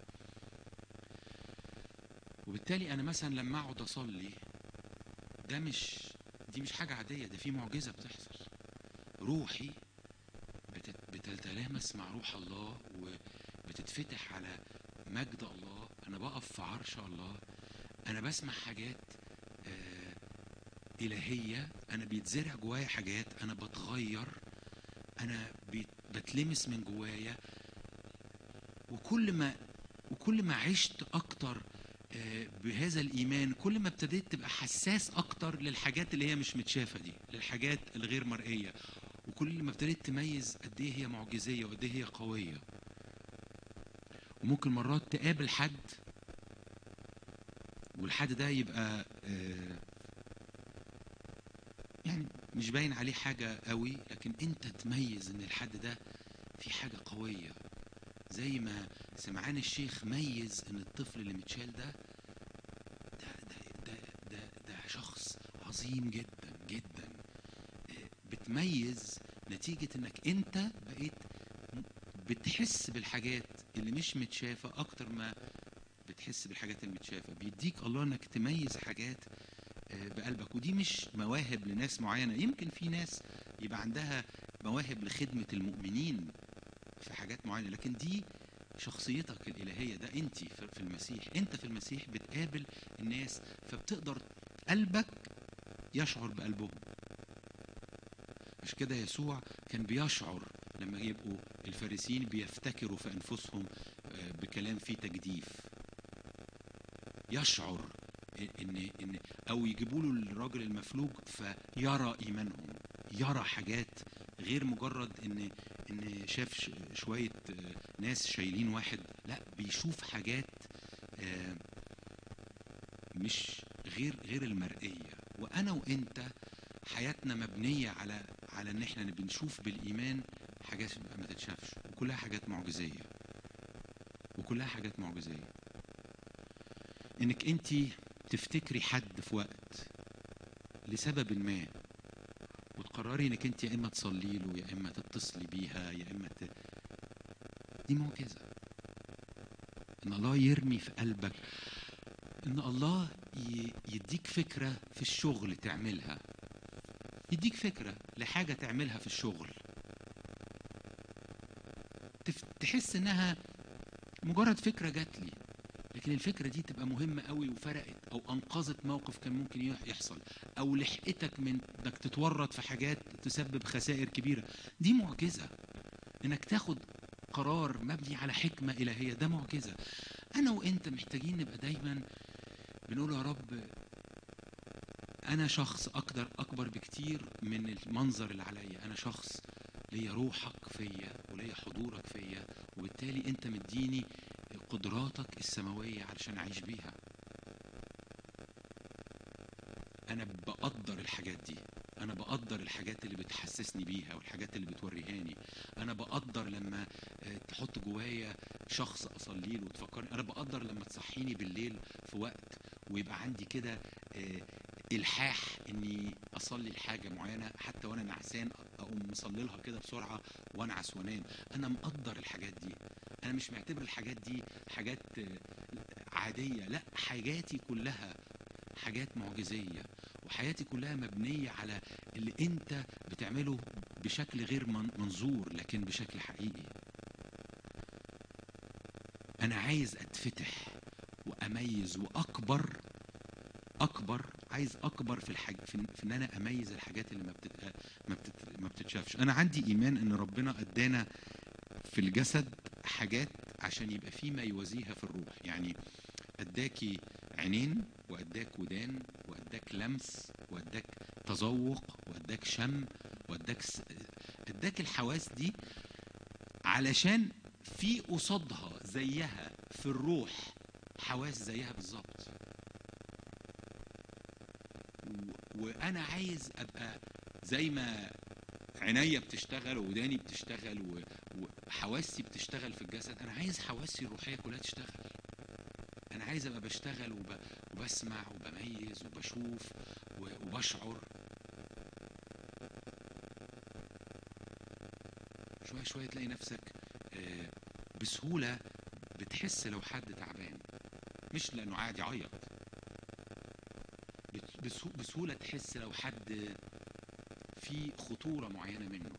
وبالتالي انا مثلا لما اقعد اصلي ده مش دي مش حاجه عاديه ده في معجزه بتحصل روحي بتت- بتتلامس مع روح الله وبتتفتح على مجد الله انا بقف في عرش الله انا بسمع حاجات آه الهيه انا بيتزرع جوايا حاجات انا بتغير انا بيت- بتلمس من جوايا وكل ما وكل ما عشت اكتر آه، بهذا الايمان كل ما ابتديت تبقى حساس اكتر للحاجات اللي هي مش متشافه دي للحاجات الغير مرئيه وكل ما ابتديت تميز قد ايه هي معجزيه وقد ايه هي قويه وممكن مرات تقابل حد والحد ده يبقى آه، يعني مش باين عليه حاجه قوي لكن انت تميز ان الحد ده في حاجه قويه زي ما سمعان الشيخ ميز ان الطفل اللي متشال ده ده ده ده ده, ده شخص عظيم جدا جدا آه، بتميز نتيجة انك انت بقيت م- بتحس بالحاجات اللي مش متشافة اكتر ما بتحس بالحاجات المتشافة بيديك الله انك تميز حاجات آه، بقلبك ودي مش مواهب لناس معينة يمكن في ناس يبقى عندها مواهب لخدمة المؤمنين في حاجات معينة لكن دي شخصيتك الإلهية ده أنت في في المسيح أنت في المسيح بتقابل الناس فبتقدر قلبك يشعر بقلبهم مش كده يسوع كان بيشعر لما يبقوا الفارسيين بيفتكروا في أنفسهم آه، بكلام فيه تجديف يشعر ان ان او يجيبوا له الراجل المفلوج فيرى ايمانهم يرى حاجات غير مجرد ان ان شاف ش- شويه آه، ناس شايلين واحد لا بيشوف حاجات آه، مش غير غير المرئيه وانا وانت حياتنا مبنيه على على ان احنا بنشوف بالايمان حاجات ما تتشافش وكلها حاجات معجزيه وكلها حاجات معجزيه انك انت تفتكري حد في وقت لسبب ما وتقرري انك انت يا اما تصلي له يا اما تتصلي بيها يا اما ت... دي معجزه ان الله يرمي في قلبك ان الله ي... يديك فكره في الشغل تعملها يديك فكره لحاجه تعملها في الشغل تف... تحس انها مجرد فكره جات لي لكن الفكرة دي تبقى مهمة قوي وفرقت أو أنقذت موقف كان ممكن يح- يحصل أو لحقتك من إنك تتورط في حاجات تسبب خسائر كبيرة دي معجزة إنك تاخد قرار مبني على حكمة إلهية ده معجزة أنا وأنت محتاجين نبقى دايما بنقول يا رب أنا شخص أقدر أكبر بكتير من المنظر اللي عليا أنا شخص ليا روحك فيا وليا حضورك فيا وبالتالي أنت مديني قدراتك السماوية علشان أعيش بيها أنا بقدر الحاجات دي أنا بقدر الحاجات اللي بتحسسني بيها والحاجات اللي بتوريهاني أنا بقدر لما آه، تحط جوايا شخص أصلي له وتفكرني أنا بقدر لما تصحيني بالليل في وقت ويبقى عندي كده آه، إلحاح إني أصلي لحاجة معينة حتى وأنا نعسان أقوم مصلي لها كده بسرعة وأنعس وأنام أنا مقدر الحاجات دي انا مش معتبر الحاجات دي حاجات آه، عاديه لا حاجاتي كلها حاجات معجزيه وحياتي كلها مبنيه على اللي انت بتعمله بشكل غير من- منظور لكن بشكل حقيقي انا عايز اتفتح واميز واكبر اكبر عايز اكبر في الحاج في, في ان انا اميز الحاجات اللي ما بتت... ما, بتت... ما بتتشافش انا عندي ايمان ان ربنا ادانا في الجسد حاجات عشان يبقى في ما يوازيها في الروح يعني اداكي عينين واداك ودان واداك لمس واداك تذوق واداك شم واداك س... اداك الحواس دي علشان في قصادها زيها في الروح حواس زيها بالظبط و- وانا عايز ابقى زي ما عينيا بتشتغل ووداني بتشتغل و- وحواسي بتشتغل في الجسد انا عايز حواسي الروحيه كلها تشتغل انا عايز ابقى بشتغل وب... وبسمع وبميز وبشوف و... وبشعر شويه شويه تلاقي نفسك آه، بسهوله بتحس لو حد تعبان مش لانه قاعد يعيط بت- بسهو- بسهوله تحس لو حد في خطوره معينه منه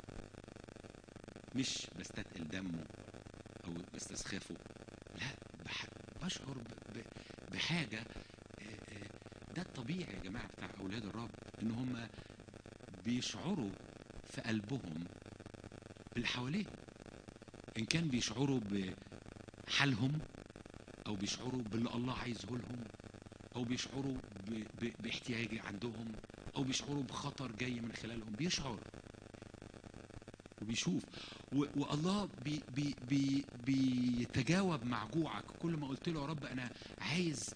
مش بستثقل دمه او بستسخفه لا بح... بشعر ب... ب... بحاجه آه، آه، ده الطبيعي يا جماعه بتاع اولاد الرب ان هم بيشعروا في قلبهم باللي حواليهم ان كان بيشعروا بحالهم او بيشعروا باللي الله عايزه لهم او بيشعروا ب... ب... باحتياج عندهم او بيشعروا بخطر جاي من خلالهم بيشعر وبيشوف و... والله بي... بي... بي... بيتجاوب مع جوعك كل ما قلت له يا رب انا عايز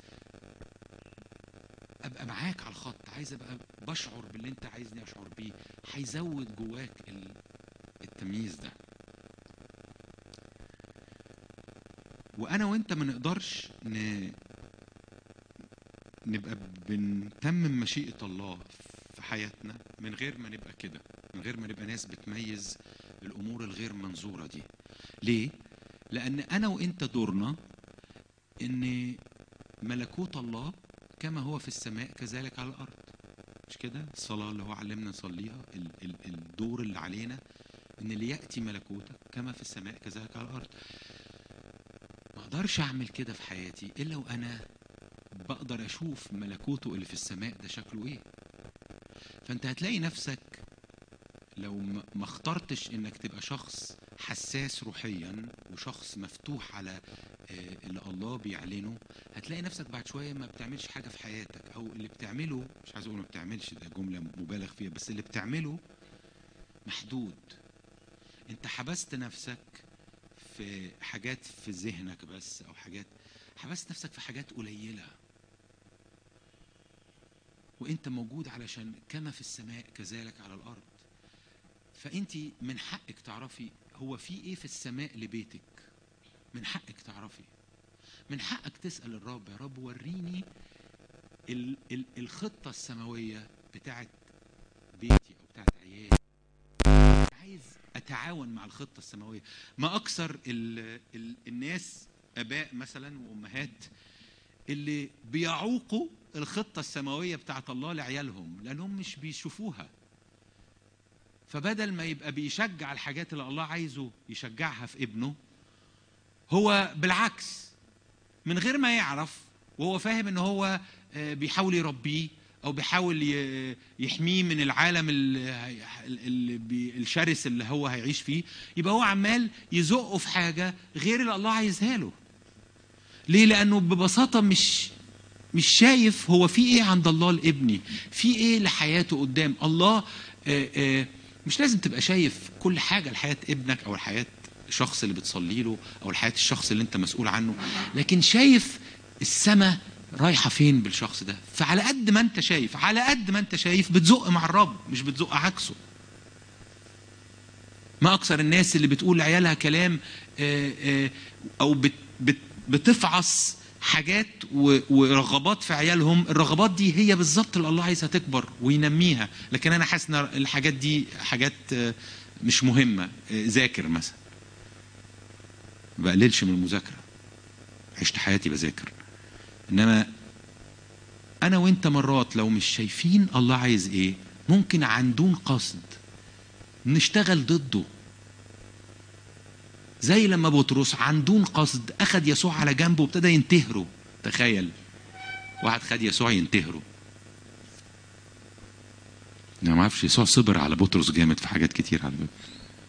ابقى معاك على الخط عايز ابقى بشعر باللي انت عايزني اشعر بيه هيزود جواك ال... التمييز ده وانا وانت ما نقدرش ن... نبقى بنتمم مشيئة الله في حياتنا من غير ما نبقى كده من غير ما نبقى ناس بتميز الامور الغير منظورة دي ليه لان انا وانت دورنا ان ملكوت الله كما هو في السماء كذلك على الارض مش كده الصلاة اللي هو علمنا نصليها ال... ال... الدور اللي علينا ان ليأتي ملكوتك كما في السماء كذلك على الارض ما اقدرش اعمل كده في حياتي الا وانا بقدر اشوف ملكوته اللي في السماء ده شكله ايه فانت هتلاقي نفسك لو ما ما اخترتش انك تبقى شخص حساس روحيا وشخص مفتوح على آه، اللي الله بيعلنه هتلاقي نفسك بعد شويه ما بتعملش حاجه في حياتك او اللي بتعمله مش عايز اقول ما بتعملش ده جمله مبالغ فيها بس اللي بتعمله محدود انت حبست نفسك في حاجات في ذهنك بس او حاجات حبست نفسك في حاجات قليله وانت موجود علشان كما في السماء كذلك على الارض فانت من حقك تعرفي هو في ايه في السماء لبيتك من حقك تعرفي من حقك تسال الرب يا رب وريني ال ال الخطه السماويه بتاعت بيتي او بتاعت عيالي عايز اتعاون مع الخطه السماويه ما اكثر ال ال الناس اباء مثلا وامهات اللي بيعوقوا الخطه السماويه بتاعت الله لعيالهم لانهم مش بيشوفوها فبدل ما يبقى بيشجع الحاجات اللي الله عايزه يشجعها في ابنه هو بالعكس من غير ما يعرف وهو فاهم ان هو آه، بيحاول يربيه او بيحاول ي- يحميه من العالم ال- اللي بي- الشرس اللي هو هيعيش فيه يبقى هو عمال يزقه في حاجه غير اللي الله عايزها له ليه لانه ببساطه مش مش شايف هو في ايه عند الله لابني في ايه لحياته قدام الله آه، آه، مش لازم تبقى شايف كل حاجه لحياه ابنك او لحياه الشخص اللي بتصلي له او لحياه الشخص اللي انت مسؤول عنه لكن شايف السماء رايحه فين بالشخص ده فعلى قد ما انت شايف على قد ما انت شايف بتزق مع الرب مش بتزق عكسه ما اكثر الناس اللي بتقول لعيالها كلام آه، آه، او بت بت بتفعص حاجات و- ورغبات في عيالهم الرغبات دي هي بالظبط اللي الله عايزها تكبر وينميها لكن انا حاسس ان الحاجات دي حاجات آه، مش مهمه آه، ذاكر مثلا ما بقللش من المذاكره عشت حياتي بذاكر انما انا وانت مرات لو مش شايفين الله عايز ايه ممكن عن دون قصد نشتغل ضده زي لما بطرس عن دون قصد اخذ يسوع على جنبه وابتدى ينتهره تخيل واحد خد يسوع ينتهره انا ما اعرفش يسوع صبر على بطرس جامد في حاجات كتير على فكره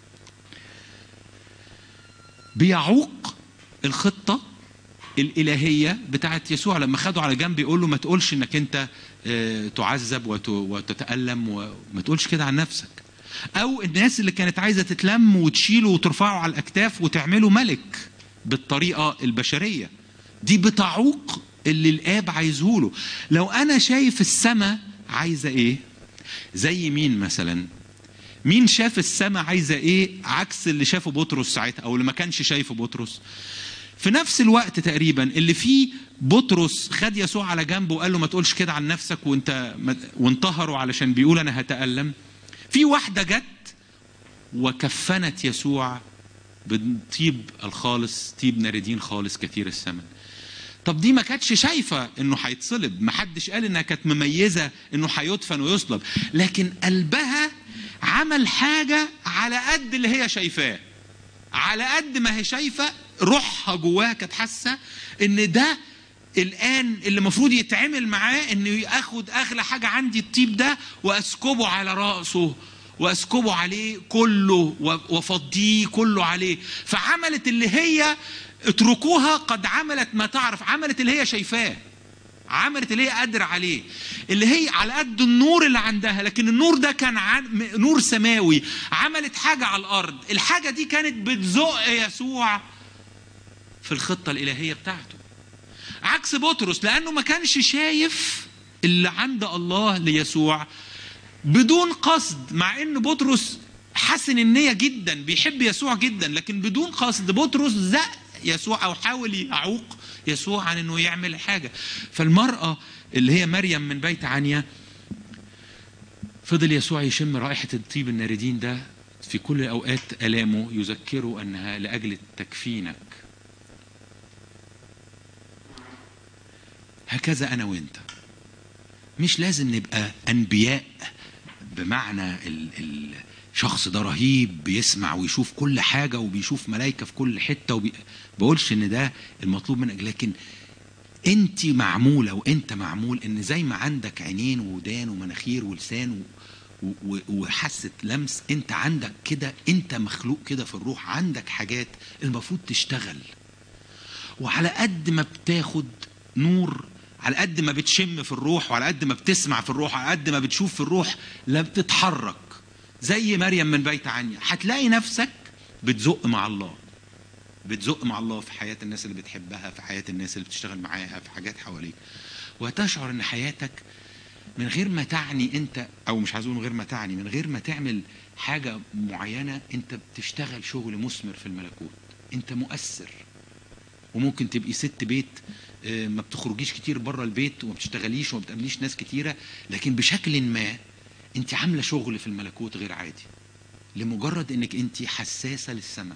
بيعوق الخطه الالهيه بتاعت يسوع لما خده على جنب يقول له ما تقولش انك انت آه، تعذب وت- وتتالم وما تقولش كده عن نفسك او الناس اللي كانت عايزه تتلم وتشيله وترفعه على الاكتاف وتعمله ملك بالطريقه البشريه دي بتعوق اللي الاب عايزه له لو انا شايف السماء عايزه ايه زي مين مثلا مين شاف السماء عايزه ايه عكس اللي شافه بطرس ساعتها او اللي ما كانش شايفه بطرس في نفس الوقت تقريبا اللي فيه بطرس خد يسوع على جنبه وقال له ما تقولش كده عن نفسك وانت وانتهروا علشان بيقول انا هتألم في واحده جت وكفنت يسوع بطيب الخالص طيب ناردين خالص كثير الثمن طب دي ما كانتش شايفه انه هيتصلب ما حدش قال انها كانت مميزه انه هيدفن ويصلب لكن قلبها عمل حاجه على قد اللي هي شايفاه على قد ما هي شايفه روحها جواها كانت حاسه ان ده الان اللي المفروض يتعمل معاه انه ياخد اغلى حاجه عندي الطيب ده واسكبه على راسه واسكبه عليه كله وافضيه كله عليه فعملت اللي هي اتركوها قد عملت ما تعرف عملت اللي هي شايفاه عملت اللي هي قادرة عليه اللي هي على قد النور اللي عندها لكن النور ده كان عن نور سماوي عملت حاجة على الأرض الحاجة دي كانت بتزق يسوع في الخطة الإلهية بتاعته عكس بطرس لأنه ما كانش شايف اللي عند الله ليسوع بدون قصد مع ان بطرس حسن النية جدا بيحب يسوع جدا لكن بدون قصد بطرس زق يسوع او حاول يعوق يسوع عن انه يعمل حاجه فالمراه اللي هي مريم من بيت عنيا فضل يسوع يشم رائحه الطيب الناردين ده في كل اوقات الامه يذكره انها لاجل تكفينك هكذا انا وانت مش لازم نبقى انبياء بمعنى الشخص ده رهيب بيسمع ويشوف كل حاجه وبيشوف ملائكه في كل حته وبي... بقولش ان ده المطلوب منك لكن انت معموله وانت معمول ان زي ما عندك عينين ودان ومناخير ولسان و... و... وحاسه لمس انت عندك كده انت مخلوق كده في الروح عندك حاجات المفروض تشتغل وعلى قد ما بتاخد نور على قد ما بتشم في الروح وعلى قد ما بتسمع في الروح وعلى قد ما بتشوف في الروح لا بتتحرك زي مريم من بيت عنيا هتلاقي نفسك بتزق مع الله بتزق مع الله في حياة الناس اللي بتحبها في حياة الناس اللي بتشتغل معاها في حاجات حواليك وهتشعر ان حياتك من غير ما تعني انت او مش عايز اقول من غير ما تعني من غير ما تعمل حاجة معينة انت بتشتغل شغل مثمر في الملكوت انت مؤثر وممكن تبقي ست بيت ما بتخرجيش كتير بره البيت وما بتشتغليش وما بتقابليش ناس كتيره لكن بشكل ما انت عامله شغل في الملكوت غير عادي لمجرد انك انت حساسه للسماء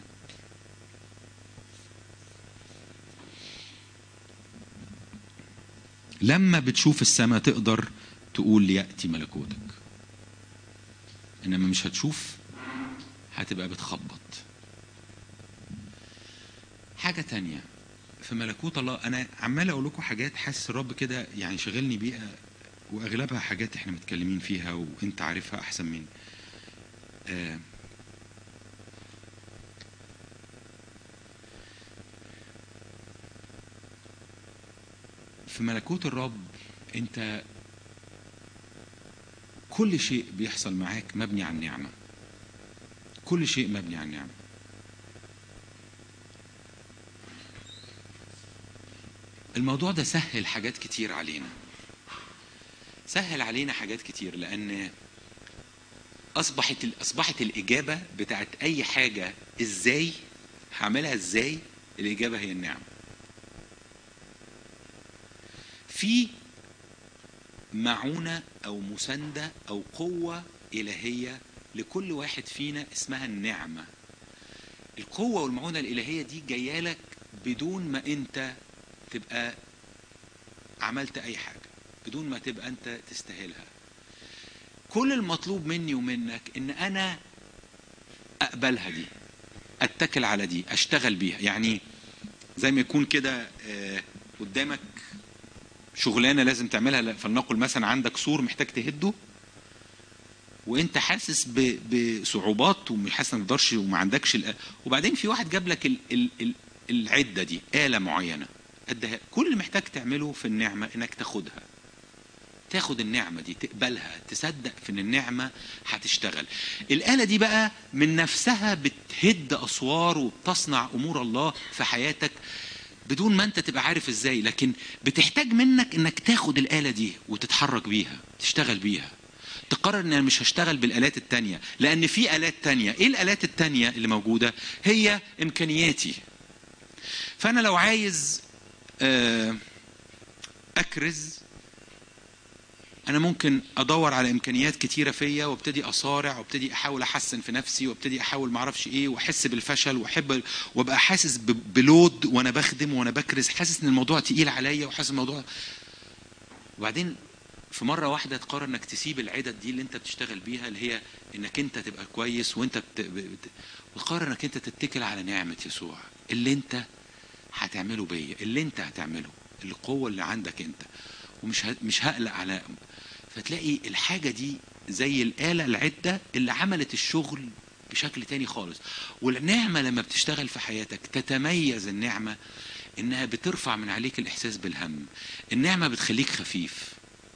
لما بتشوف السماء تقدر تقول ليأتي ملكوتك انما مش هتشوف هتبقى بتخبط حاجه تانيه في ملكوت الله انا عمال اقول لكم حاجات حاسس الرب كده يعني شغلني بيها واغلبها حاجات احنا متكلمين فيها وانت عارفها احسن مني آه في ملكوت الرب انت كل شيء بيحصل معاك مبني على النعمه كل شيء مبني على النعمه الموضوع ده سهل حاجات كتير علينا سهل علينا حاجات كتير لان اصبحت اصبحت الاجابه بتاعت اي حاجه ازاي هعملها ازاي الاجابه هي النعم في معونه او مسانده او قوه الهيه لكل واحد فينا اسمها النعمه القوه والمعونه الالهيه دي جايه لك بدون ما انت تبقى عملت اي حاجه بدون ما تبقى انت تستاهلها كل المطلوب مني ومنك ان انا اقبلها دي اتكل على دي اشتغل بيها يعني زي ما يكون كده قدامك شغلانه لازم تعملها فلنقل مثلا عندك سور محتاج تهده وانت حاسس ب- بصعوبات وحاسس انك ما تقدرش وما عندكش الآ- وبعدين في واحد جاب لك ال ال ال العده دي آلة معينه قدها كل اللي محتاج تعمله في النعمه انك تاخدها تاخد النعمة دي تقبلها تصدق في ان النعمة هتشتغل الآلة دي بقى من نفسها بتهد أسوار وبتصنع أمور الله في حياتك بدون ما انت تبقى عارف ازاي لكن بتحتاج منك انك تاخد الآلة دي وتتحرك بيها تشتغل بيها تقرر ان انا مش هشتغل بالآلات التانية لان في آلات تانية ايه الآلات التانية اللي موجودة هي امكانياتي فانا لو عايز آه، اكرز انا ممكن ادور على امكانيات كتيره فيا وابتدي اصارع وابتدي احاول احسن في نفسي وابتدي احاول ما اعرفش ايه واحس بالفشل واحب وابقى حاسس ب- بلود وانا بخدم وانا بكرز حاسس ان الموضوع تقيل عليا وحاسس الموضوع وبعدين في مره واحده تقرر انك تسيب العدد دي اللي انت بتشتغل بيها اللي هي انك انت تبقى كويس وانت بت... بت... وتقرر انك انت تتكل على نعمه يسوع اللي انت هتعمله بيا اللي انت هتعمله القوه اللي عندك انت ومش ه... مش هقلق على فتلاقي الحاجه دي زي الاله العده اللي عملت الشغل بشكل تاني خالص والنعمه لما بتشتغل في حياتك تتميز النعمه انها بترفع من عليك الاحساس بالهم النعمه بتخليك خفيف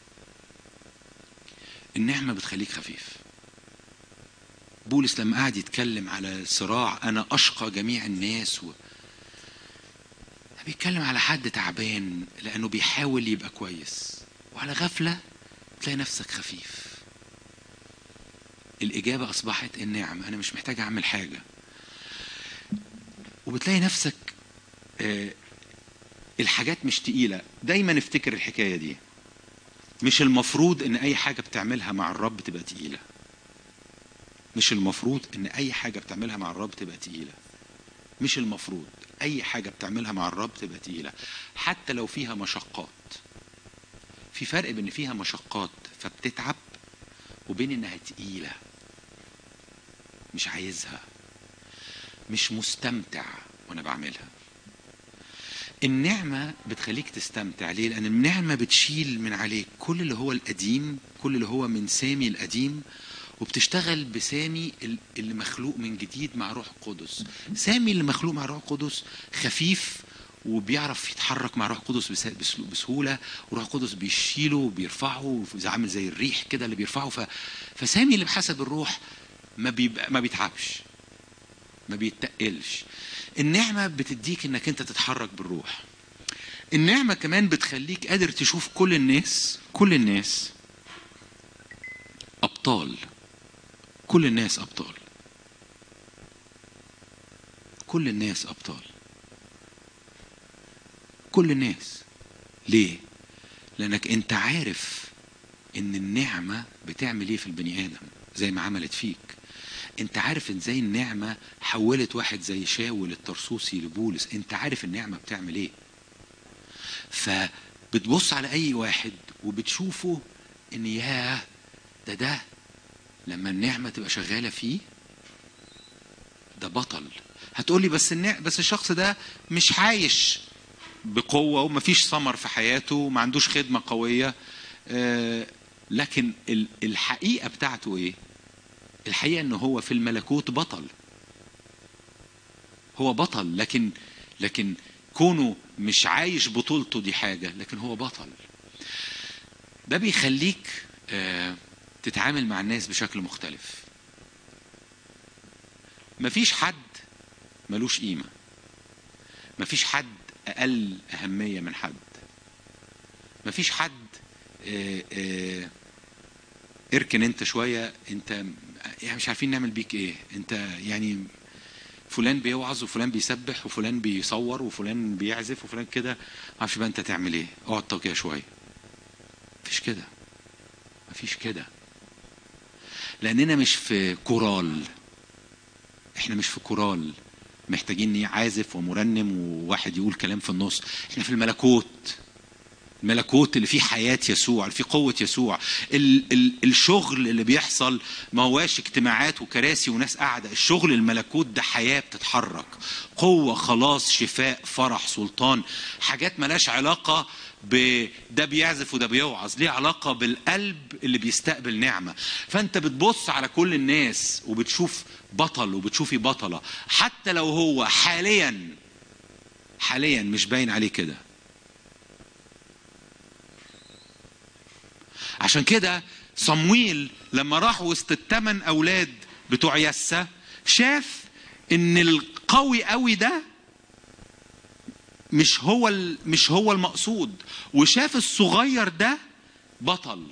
النعمه بتخليك خفيف بولس لما قعد يتكلم على صراع انا اشقى جميع الناس و... بيتكلم على حد تعبان لانه بيحاول يبقى كويس وعلى غفله تلاقي نفسك خفيف الاجابه اصبحت النعم انا مش محتاج اعمل حاجه وبتلاقي نفسك آه، الحاجات مش تقيله دايما افتكر الحكايه دي مش المفروض ان اي حاجه بتعملها مع الرب تبقى تقيله مش المفروض ان اي حاجه بتعملها مع الرب تبقى تقيله مش المفروض اي حاجه بتعملها مع الرب تبقى تقيله حتى لو فيها مشقات في فرق بين فيها مشقات فبتتعب وبين انها تقيله مش عايزها مش مستمتع وانا بعملها النعمة بتخليك تستمتع ليه؟ لأن النعمة بتشيل من عليك كل اللي هو القديم كل اللي هو من سامي القديم وبتشتغل بسامي ال- اللي مخلوق من جديد مع روح القدس سامي اللي مخلوق مع روح القدس خفيف وبيعرف يتحرك مع روح القدس بس- بس- بسهولة وروح القدس بيشيله وبيرفعه زي عامل زي الريح كده اللي بيرفعه ف... فسامي اللي بحسب الروح ما بيبقى ما بيتعبش ما بيتقلش النعمة بتديك انك انت تتحرك بالروح النعمة كمان بتخليك قادر تشوف كل الناس كل الناس أبطال كل الناس أبطال كل الناس أبطال كل الناس ليه؟ لأنك أنت عارف إن النعمة بتعمل إيه في البني آدم زي ما عملت فيك انت عارف ازاي النعمة حولت واحد زي شاول الترسوسي لبولس انت عارف النعمة بتعمل ايه فبتبص على اي واحد وبتشوفه ان ياه ده ده لما النعمة تبقى شغالة فيه ده بطل هتقولي بس النع... بس الشخص ده مش عايش بقوة ومفيش ثمر في حياته وما عندوش خدمة قوية آه لكن ال- الحقيقة بتاعته ايه الحقيقة ان هو في الملكوت بطل هو بطل لكن لكن كونه مش عايش بطولته دي حاجة لكن هو بطل ده بيخليك آه، تتعامل مع الناس بشكل مختلف مفيش حد ملوش قيمة مفيش حد أقل أهمية من حد مفيش حد آه، آه، اركن انت شويه انت يعني مش عارفين نعمل بيك ايه انت يعني فلان بيوعظ وفلان بيسبح وفلان بيصور وفلان بيعزف وفلان كده معرفش بقى انت تعمل ايه اقعد توكيه شويه مفيش كده مفيش كده لاننا مش في كورال احنا مش في كورال محتاجين عازف ومرنم وواحد يقول كلام في النص احنا في الملكوت الملكوت اللي فيه حياة يسوع اللي فيه قوة يسوع ال ال الشغل اللي بيحصل ما هواش اجتماعات وكراسي وناس قاعدة الشغل الملكوت ده حياة بتتحرك قوة خلاص شفاء فرح سلطان حاجات ملاش علاقة ب... ده بيعزف وده بيوعظ ليه علاقة بالقلب اللي بيستقبل نعمة فأنت بتبص على كل الناس وبتشوف بطل وبتشوفي بطلة حتى لو هو حاليا حاليا مش باين عليه كده عشان كده صمويل لما راح وسط الثمان اولاد بتوع يسا شاف ان القوي قوي ده مش هو ال- مش هو المقصود وشاف الصغير ده بطل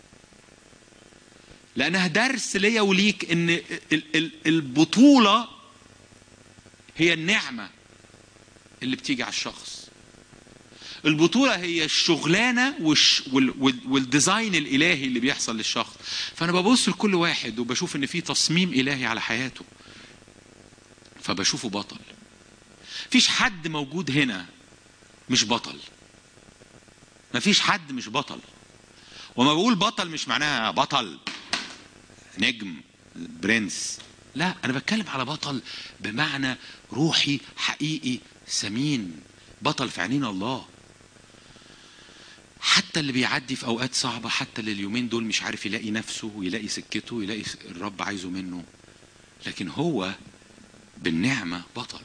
لانها درس ليا وليك ان ال- ال- البطوله هي النعمه اللي بتيجي على الشخص البطولة هي الشغلانة والش وال وال والديزاين الإلهي اللي بيحصل للشخص فأنا ببص لكل واحد وبشوف إن في تصميم إلهي على حياته فبشوفه بطل فيش حد موجود هنا مش بطل مفيش حد مش بطل وما بقول بطل مش معناها بطل نجم برنس لا انا بتكلم على بطل بمعنى روحي حقيقي ثمين بطل في عينين الله حتى اللي بيعدي في اوقات صعبه حتى اللي اليومين دول مش عارف يلاقي نفسه ويلاقي سكته ويلاقي الرب عايزه منه لكن هو بالنعمه بطل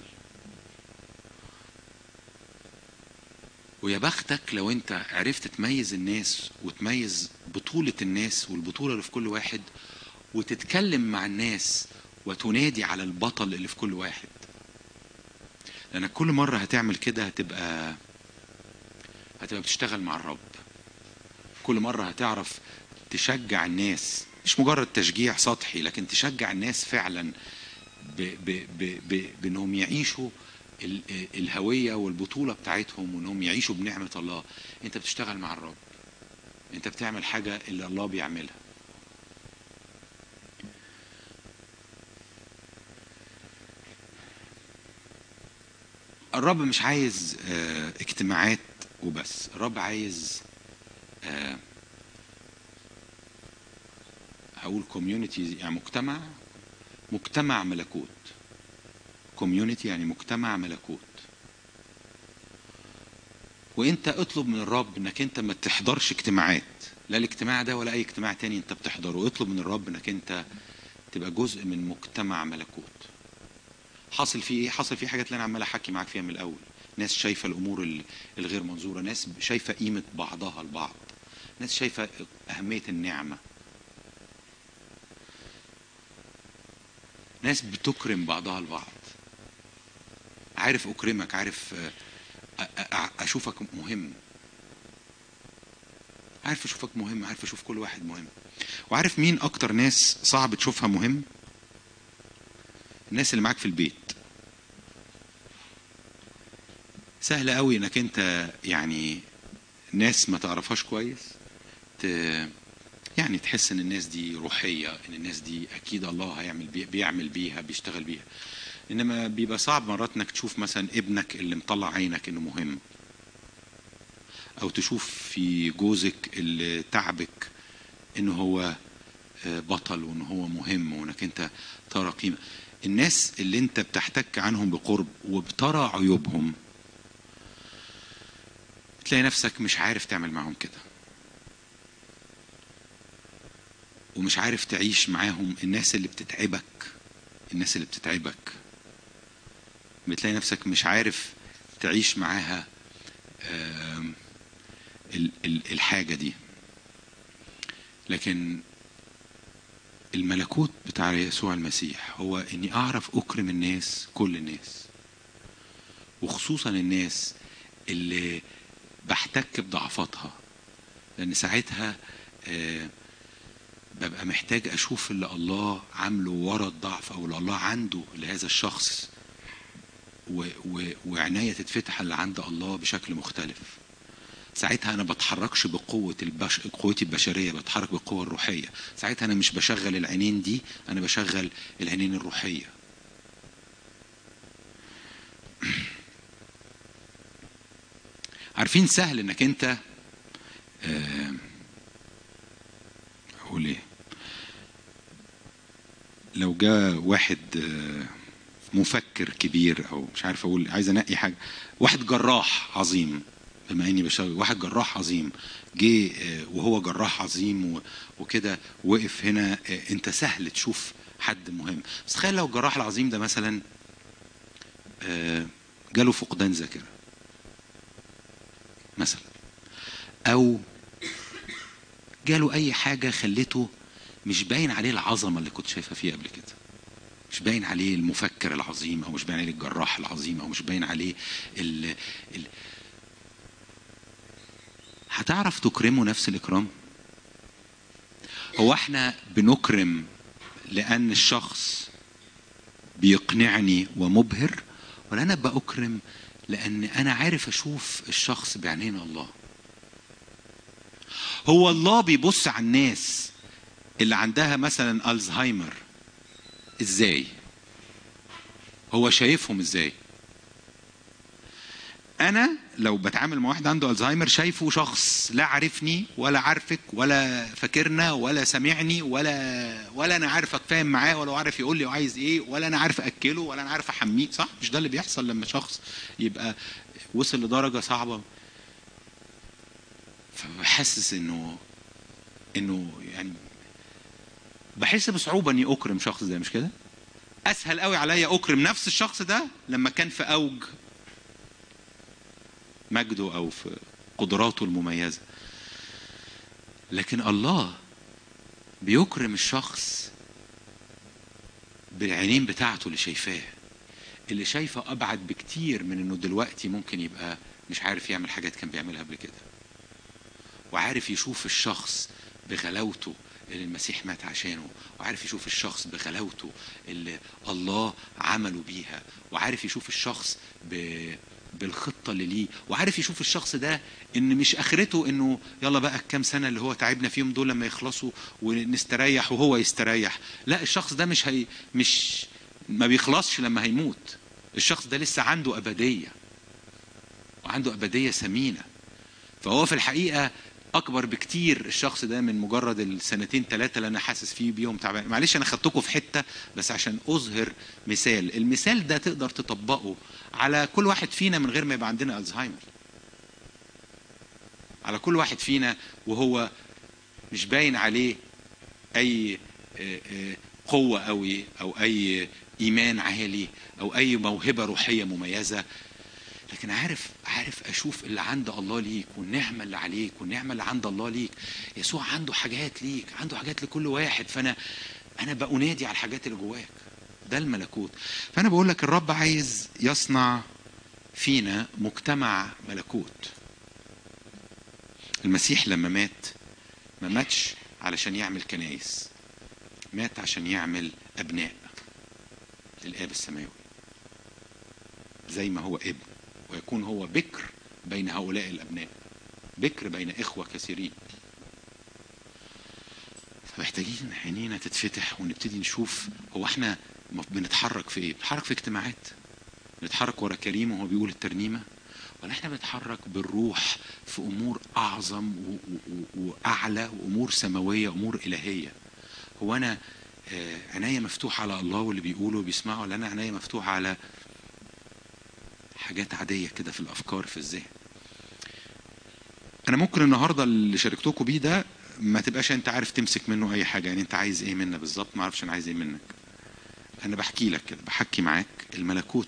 ويا بختك لو انت عرفت تميز الناس وتميز بطولة الناس والبطولة اللي في كل واحد وتتكلم مع الناس وتنادي على البطل اللي في كل واحد لانك كل مرة هتعمل كده هتبقى هتبقى بتشتغل مع الرب كل مرة هتعرف تشجع الناس مش مجرد تشجيع سطحي لكن تشجع الناس فعلا ب ب ب ب بانهم يعيشوا ال- الهويه والبطوله بتاعتهم وانهم يعيشوا بنعمه الله انت بتشتغل مع الرب انت بتعمل حاجه اللي الله بيعملها الرب مش عايز آه، اجتماعات وبس الرب عايز آه، هقول كوميونيتي يعني مجتمع مجتمع ملكوت كوميونيتي يعني مجتمع ملكوت وانت اطلب من الرب انك انت ما تحضرش اجتماعات لا الاجتماع ده ولا اي اجتماع تاني انت بتحضره اطلب من الرب انك انت تبقى جزء من مجتمع ملكوت حاصل فيه ايه حاصل فيه حاجات اللي انا عمال احكي معاك فيها من الاول ناس شايفه الامور ال- الغير منظوره ناس شايفه قيمه بعضها البعض ناس شايفه اهميه النعمه ناس بتكرم بعضها البعض عارف اكرمك عارف آه، أ- أ- اشوفك مهم عارف اشوفك مهم عارف اشوف كل واحد مهم وعارف مين اكتر ناس صعب تشوفها مهم الناس اللي معاك في البيت سهل قوي انك انت يعني ناس ما تعرفهاش كويس ت... يعني تحس ان الناس دي روحيه ان الناس دي اكيد الله هيعمل بي... بيعمل بيها بيشتغل بيها انما بيبقى صعب مرات انك تشوف مثلا ابنك اللي مطلع عينك انه مهم او تشوف في جوزك اللي تعبك انه هو آه، بطل وان هو مهم وانك انت ترى قيمه الناس اللي انت بتحتك عنهم بقرب وبترى عيوبهم تلاقي نفسك مش عارف تعمل معاهم كده ومش عارف تعيش معاهم الناس اللي بتتعبك الناس اللي بتتعبك بتلاقي نفسك مش عارف تعيش معاها آم، ال- ال- الحاجة دي لكن الملكوت بتاع يسوع المسيح هو اني اعرف اكرم الناس كل الناس وخصوصا الناس اللي بحتك بضعفاتها لان ساعتها آه، ببقى محتاج اشوف اللي الله عامله ورا الضعف او اللي الله عنده لهذا الشخص و و وعناية تتفتح اللي عند الله بشكل مختلف ساعتها انا بتحركش بقوه البش... قوتي البشريه بتحرك بالقوه الروحيه ساعتها انا مش بشغل العينين دي انا بشغل العينين الروحيه عارفين سهل انك انت آه، اقول ايه لو جاء واحد آه، مفكر كبير او مش عارف اقول عايز انقي حاجه واحد جراح عظيم بما اني بشتغل واحد جراح عظيم جه آه، وهو جراح عظيم و- وكده وقف هنا آه، انت سهل تشوف حد مهم بس تخيل لو الجراح العظيم ده مثلا آه، جاله فقدان ذاكره مثلا او جاله اي حاجه خلته مش باين عليه العظمه اللي كنت شايفها فيه قبل كده مش باين عليه المفكر العظيم او مش باين عليه الجراح العظيم او مش باين عليه ال... ال... هتعرف تكرمه نفس الاكرام هو احنا بنكرم لان الشخص بيقنعني ومبهر ولا انا بأكرم لان انا عارف اشوف الشخص بعينين الله هو الله بيبص على الناس اللي عندها مثلا الزهايمر ازاي هو شايفهم ازاي انا لو بتعامل مع واحد عنده الزهايمر شايفه شخص لا عارفني ولا عارفك ولا فاكرنا ولا سامعني ولا ولا انا عارف اتفاهم معاه ولا هو عارف يقول لي عايز ايه ولا انا عارف اكله ولا انا عارف احميه صح مش ده اللي بيحصل لما شخص يبقى وصل لدرجه صعبه فبحسس انه انه يعني بحس بصعوبه اني اكرم شخص ده مش كده اسهل قوي عليا اكرم نفس الشخص ده لما كان في اوج مجده او في قدراته المميزه لكن الله بيكرم الشخص بالعينين بتاعته اللي شايفاه اللي شايفه ابعد بكتير من انه دلوقتي ممكن يبقى مش عارف يعمل حاجات كان بيعملها قبل كده وعارف يشوف الشخص بغلاوته اللي المسيح مات عشانه وعارف يشوف الشخص بغلاوته اللي الله عمله بيها وعارف يشوف الشخص ب... بالخطه اللي ليه وعارف يشوف الشخص ده ان مش اخرته انه يلا بقى الكام سنه اللي هو تعبنا فيهم دول لما يخلصوا ونستريح وهو يستريح لا الشخص ده مش هي مش ما بيخلصش لما هيموت الشخص ده لسه عنده ابديه وعنده ابديه ثمينه فهو في الحقيقه اكبر بكتير الشخص ده من مجرد السنتين ثلاثه اللي انا حاسس فيه بيهم تعبان معلش انا خدتكم في حته بس عشان اظهر مثال المثال ده تقدر تطبقه على كل واحد فينا من غير ما يبقى عندنا الزهايمر على كل واحد فينا وهو مش باين عليه اي آه، آه، قوه قوي او اي ايمان عالي او اي موهبه روحيه مميزه لكن عارف عارف اشوف اللي عند الله ليك والنعمه اللي عليك والنعمه اللي عند الله ليك يسوع عنده حاجات ليك عنده حاجات لكل واحد فانا انا بأنادي على الحاجات اللي جواك ده الملكوت فانا بقول لك الرب عايز يصنع فينا مجتمع ملكوت المسيح لما مات ما ماتش علشان يعمل كنايس مات عشان يعمل ابناء للاب السماوي زي ما هو ابن ويكون هو بكر بين هؤلاء الابناء بكر بين اخوه كثيرين فمحتاجين عينينا تتفتح ونبتدي نشوف هو احنا بنتحرك في ايه بنتحرك في اجتماعات بنتحرك ورا كريم وهو بيقول الترنيمه ولا احنا بنتحرك بالروح في امور اعظم و- و- و- واعلى وامور سماويه امور الهيه هو انا آه، عينيا مفتوحه على الله واللي بيقوله وبيسمعه ولا انا عينيا مفتوحه على حاجات عاديه كده في الافكار في الذهن انا ممكن النهارده اللي شاركتكم بيه ده ما تبقاش انت عارف تمسك منه اي حاجه يعني انت عايز ايه منا بالظبط ما اعرفش انا عايز ايه منك انا بحكي لك كده بحكي معاك الملكوت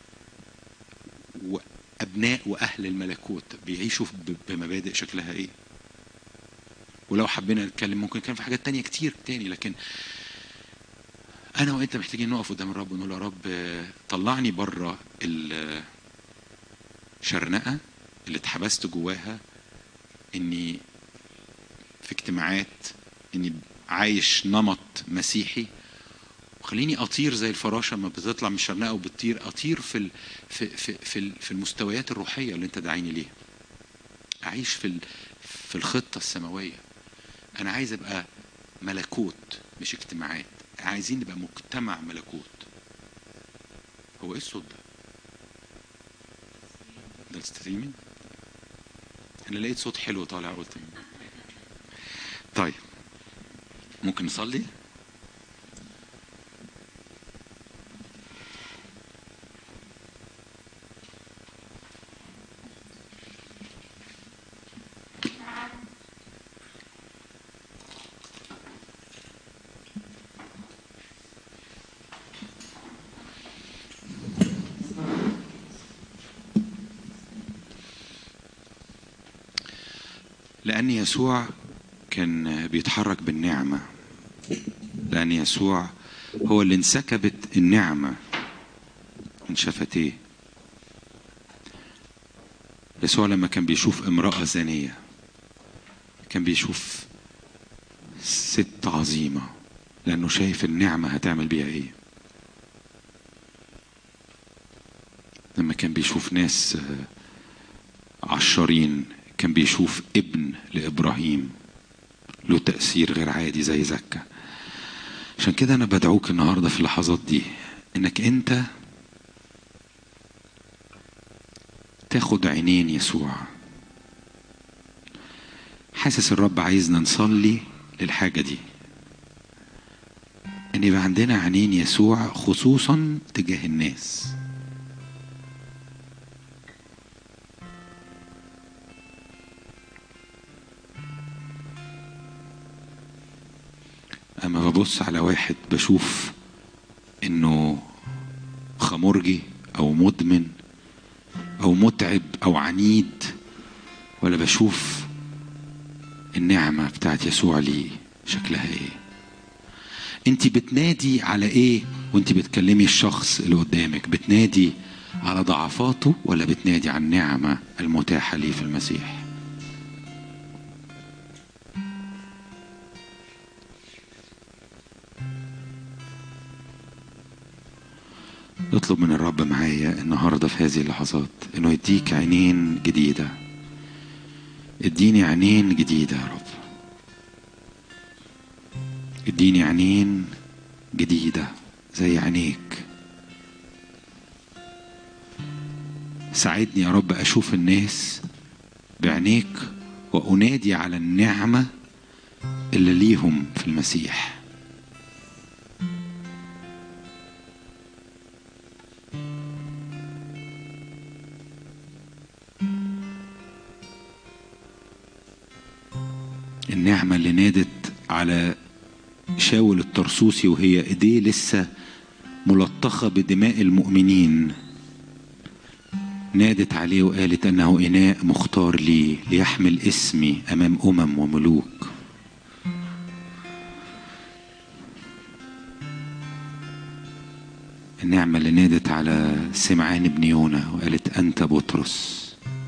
وابناء واهل الملكوت بيعيشوا ب- بمبادئ شكلها ايه ولو حبينا نتكلم ممكن كان في حاجات تانية كتير تاني لكن انا وانت محتاجين نقف قدام الرب ونقول يا رب آه، طلعني بره الشرنقه اللي اتحبست جواها اني في اجتماعات اني عايش نمط مسيحي وخليني اطير زي الفراشه لما بتطلع من الشرنقه وبتطير اطير في ال في في في, ال في المستويات الروحيه اللي انت داعيني ليها اعيش في ال في الخطه السماويه انا عايز ابقى ملكوت مش اجتماعات عايزين نبقى مجتمع ملكوت هو ايه الصوت ده ده الستريمينج انا لقيت صوت حلو طالع قلت طيب ممكن نصلي لأن يسوع كان بيتحرك بالنعمة لأن يسوع هو اللي انسكبت النعمة من شفتيه يسوع لما كان بيشوف امرأة زانية كان بيشوف ست عظيمة لأنه شايف النعمة هتعمل بيها إيه لما كان بيشوف ناس عشرين كان بيشوف ابن لإبراهيم له تأثير غير عادي زي زكا عشان كده أنا بدعوك النهاردة في اللحظات دي إنك أنت تاخد عينين يسوع حاسس الرب عايزنا نصلي للحاجة دي ان يبقى عندنا عينين يسوع خصوصا تجاه الناس اما ببص على واحد بشوف انه خمرجي او مدمن او متعب او عنيد ولا بشوف النعمة بتاعت يسوع ليه شكلها ايه انت بتنادي على ايه وانت بتكلمي الشخص اللي قدامك بتنادي على ضعفاته ولا بتنادي على النعمة المتاحة ليه في المسيح اطلب من الرب معايا النهارده في هذه اللحظات انه يديك عينين جديده اديني عينين جديده يا رب اديني عينين جديده زي عينيك ساعدني يا رب اشوف الناس بعينيك وانادي على النعمه اللي ليهم في المسيح النعمة اللي نادت على شاول الطرسوسي وهي ايديه لسه ملطخة بدماء المؤمنين نادت عليه وقالت انه اناء مختار لي ليحمل اسمي امام امم وملوك النعمة اللي نادت على سمعان بن يونا وقالت انت بطرس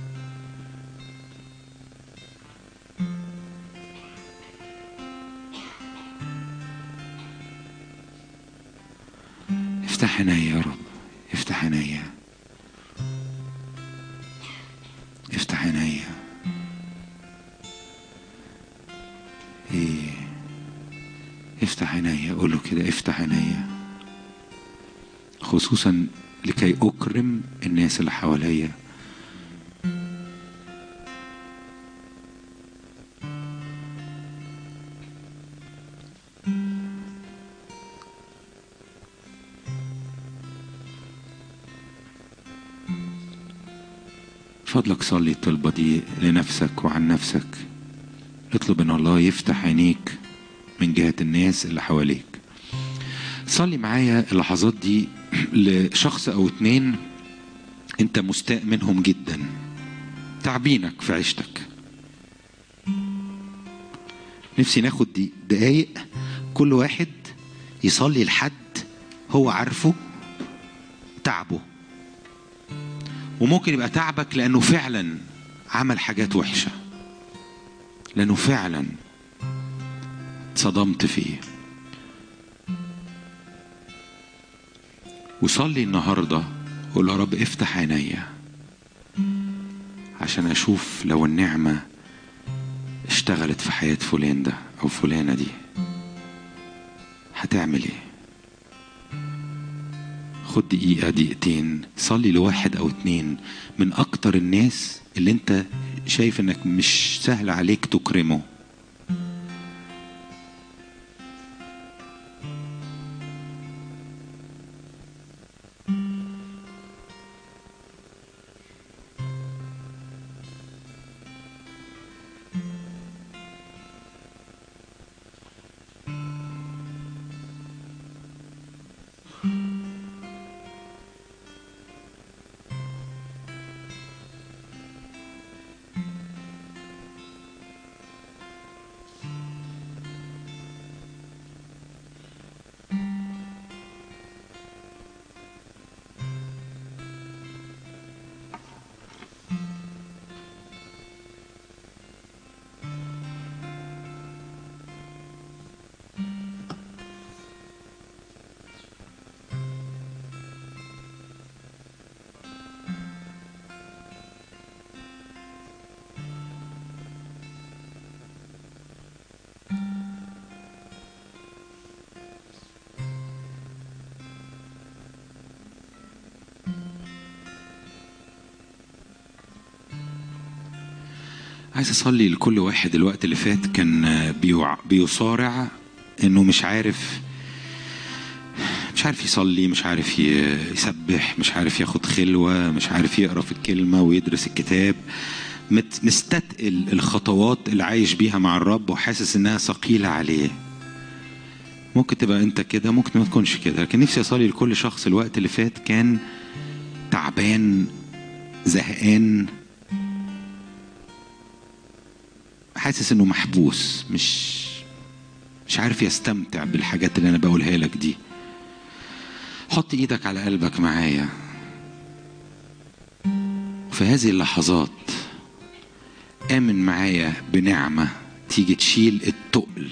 افتح عينيا يا رب افتح عينيا افتح عينيا ايه افتح عينيا قول له كده افتح عينيا خصوصا لكي اكرم الناس اللي حواليا فضلك صلي الطلبة دي لنفسك وعن نفسك اطلب ان الله يفتح عينيك من جهة الناس اللي حواليك صلي معايا اللحظات دي لشخص او اتنين انت مستاء منهم جدا تعبينك في عيشتك نفسي ناخد دي دقايق كل واحد يصلي لحد هو عارفه تعبه وممكن يبقى تعبك لانه فعلا عمل حاجات وحشه لانه فعلا صدمت فيه وصلي النهارده قول يا رب افتح عينيا عشان اشوف لو النعمه اشتغلت في حياه فلان ده او فلانه دي هتعمل ايه خد دقيقة دقيقتين صلي لواحد أو اتنين من أكتر الناس اللي أنت شايف إنك مش سهل عليك تكرمه عايز اصلي لكل واحد الوقت اللي فات كان بيوع- بيصارع انه مش عارف مش عارف يصلي مش عارف ي- يسبح مش عارف ياخد خلوة مش عارف يقرا في الكلمة ويدرس الكتاب مت- مستتقل الخطوات اللي عايش بيها مع الرب وحاسس انها ثقيلة عليه ممكن تبقى انت كده ممكن ما تكونش كده لكن نفسي اصلي لكل شخص الوقت اللي فات كان تعبان زهقان حاسس انه محبوس مش مش عارف يستمتع بالحاجات اللي انا بقولها لك دي حط ايدك على قلبك معايا في هذه اللحظات امن معايا بنعمه تيجي تشيل التقل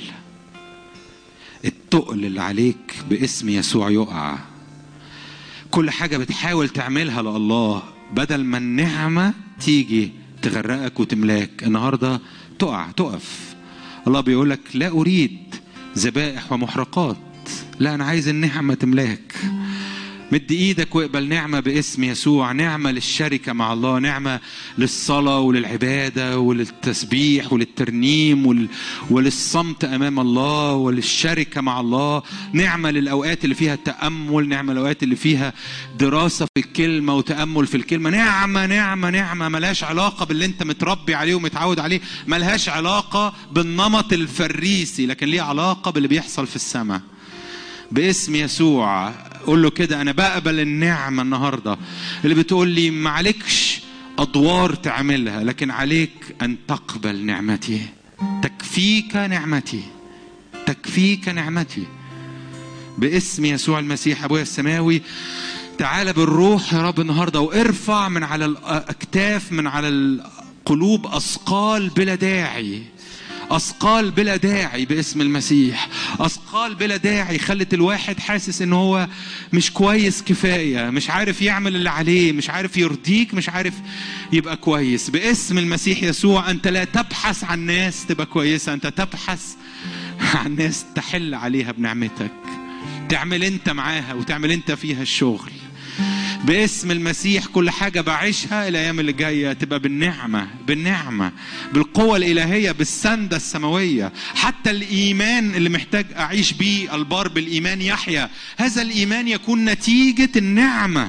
التقل اللي عليك باسم يسوع يقع كل حاجه بتحاول تعملها لله بدل ما النعمه تيجي تغرقك وتملاك النهارده تقع تقف الله بيقول لك لا اريد ذبائح ومحرقات لا انا عايز النعمه تملاك مد ايدك واقبل نعمه باسم يسوع نعمه للشركه مع الله نعمه للصلاه وللعباده وللتسبيح وللترنيم ول... وللصمت امام الله وللشركه مع الله نعمه للاوقات اللي فيها التامل نعمه للاوقات اللي فيها دراسه في الكلمه وتامل في الكلمه نعمه نعمه نعمه ملهاش علاقه باللي انت متربي عليه ومتعود عليه ملهاش علاقه بالنمط الفريسي لكن ليه علاقه باللي بيحصل في السماء باسم يسوع قول له كده انا بقبل النعمه النهارده اللي بتقول لي ما عليكش ادوار تعملها لكن عليك ان تقبل نعمتي تكفيك نعمتي تكفيك نعمتي باسم يسوع المسيح ابويا السماوي تعالى بالروح يا رب النهارده وارفع من على الاكتاف من على القلوب اثقال بلا داعي أثقال بلا داعي باسم المسيح أثقال بلا داعي خلت الواحد حاسس إن هو مش كويس كفاية مش عارف يعمل اللي عليه مش عارف يرضيك مش عارف يبقى كويس باسم المسيح يسوع أنت لا تبحث عن ناس تبقى كويسة أنت تبحث عن ناس تحل عليها بنعمتك تعمل أنت معاها وتعمل أنت فيها الشغل باسم المسيح كل حاجة بعيشها الأيام اللي جاية تبقى بالنعمة بالنعمة بالقوة الإلهية بالسندة السماوية حتى الإيمان اللي محتاج أعيش بيه البار بالإيمان يحيا هذا الإيمان يكون نتيجة النعمة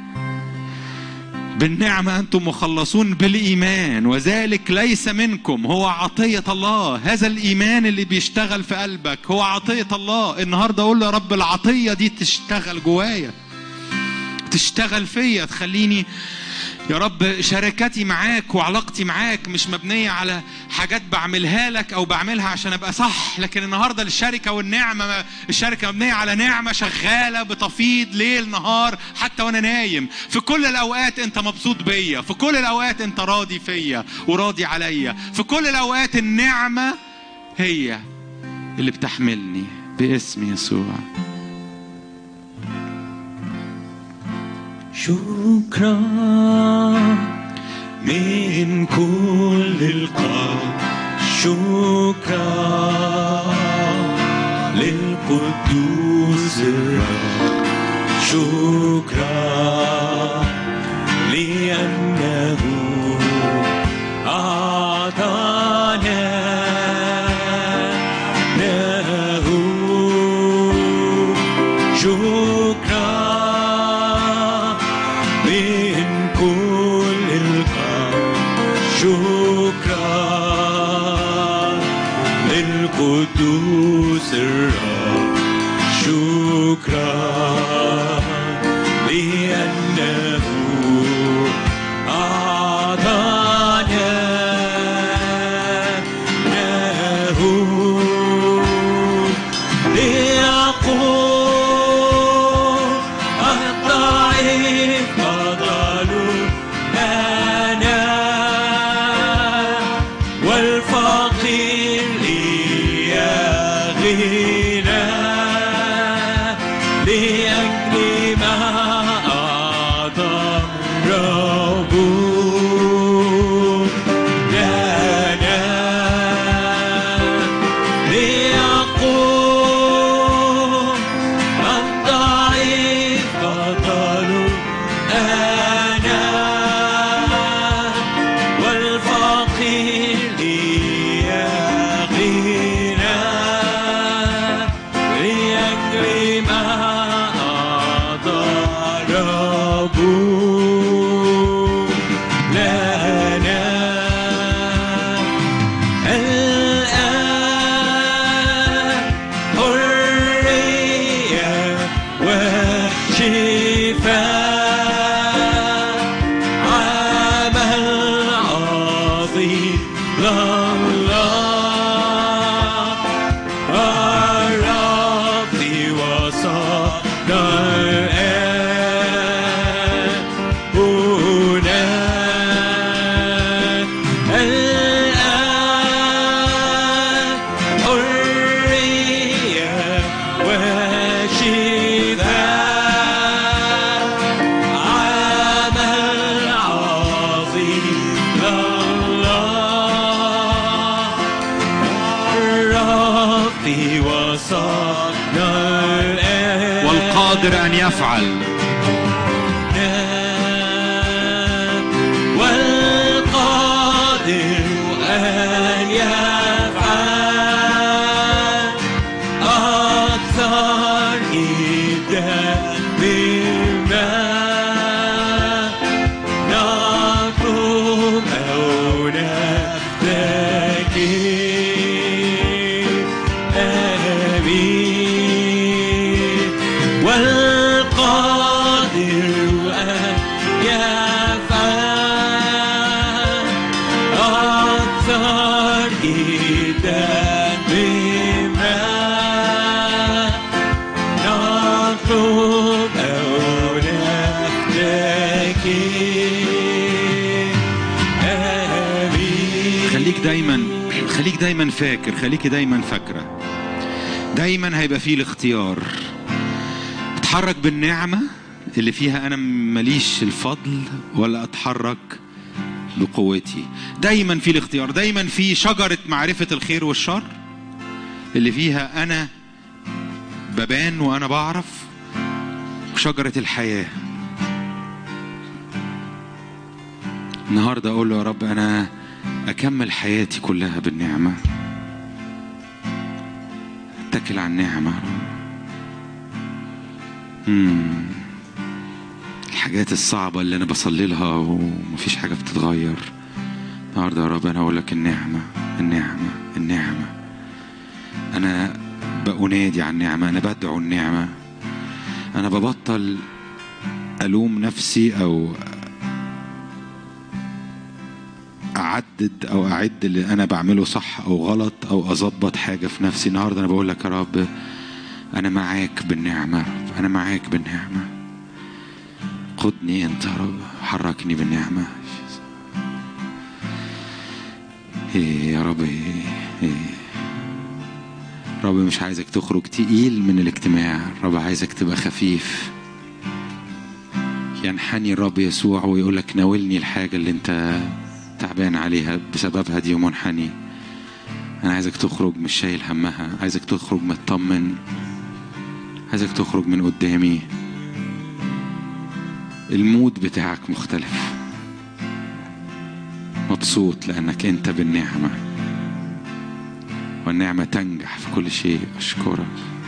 بالنعمة أنتم مخلصون بالإيمان وذلك ليس منكم هو عطية الله هذا الإيمان اللي بيشتغل في قلبك هو عطية الله النهاردة أقول يا رب العطية دي تشتغل جوايا تشتغل فيا تخليني يا رب شركتي معاك وعلاقتي معاك مش مبنية على حاجات بعملها لك أو بعملها عشان أبقى صح لكن النهاردة الشركة والنعمة الشركة مبنية على نعمة شغالة بتفيض ليل نهار حتى وأنا نايم في كل الأوقات أنت مبسوط بيا في كل الأوقات أنت راضي فيا وراضي عليا في كل الأوقات النعمة هي اللي بتحملني باسم يسوع شكرا من كل القلب شكرا للقدوس الرب شكرا لأنه أعطانا له شكرا من كل القلب شكرا للقدوس الرب شكرا لأنه مقبول لنا الآن حرية وشفاء عمل عظيم لله الرب وصلنا الآن هنا الآن حرية وشفاء عمل عظيم لله الرب وصلنا الآن والقادر أن يفعل والقادر أن يفعل أكثر جدا مما نطلب أو نفتكر آمين والقادر أن يفعل أكثر جدا مما نطلب أو نفتكر آمين خليك دايما خليك دايما فاكر خليكي دايما فاكرة دايما هيبقى فيه الاختيار اتحرك بالنعمة اللي فيها أنا ماليش الفضل ولا أتحرك بقوتي دايما في الاختيار دايما في شجرة معرفة الخير والشر اللي فيها أنا ببان وأنا بعرف وشجرة الحياة النهاردة أقول له يا رب أنا أكمل حياتي كلها بالنعمة اتكل على النعمة مم. الحاجات الصعبة اللي أنا بصلي لها ومفيش حاجة بتتغير النهاردة يا رب أنا أقول لك النعمة النعمة النعمة أنا بأنادي على النعمة أنا بدعو النعمة أنا ببطل ألوم نفسي أو اعدد او اعد اللي انا بعمله صح او غلط او اظبط حاجه في نفسي النهارده انا بقول لك يا رب انا معاك بالنعمه يا رب انا معاك بالنعمه قدني انت يا رب حركني بالنعمه ايه يا رب ايه ايه رب مش عايزك تخرج تقيل من الاجتماع رب عايزك تبقى خفيف ينحني الرب يسوع ويقول لك ناولني الحاجه اللي انت تعبان عليها بسببها دي ومنحني انا عايزك تخرج مش شايل همها عايزك تخرج مطمن عايزك تخرج من قدامي المود بتاعك مختلف مبسوط لانك انت بالنعمه والنعمه تنجح في كل شيء اشكرك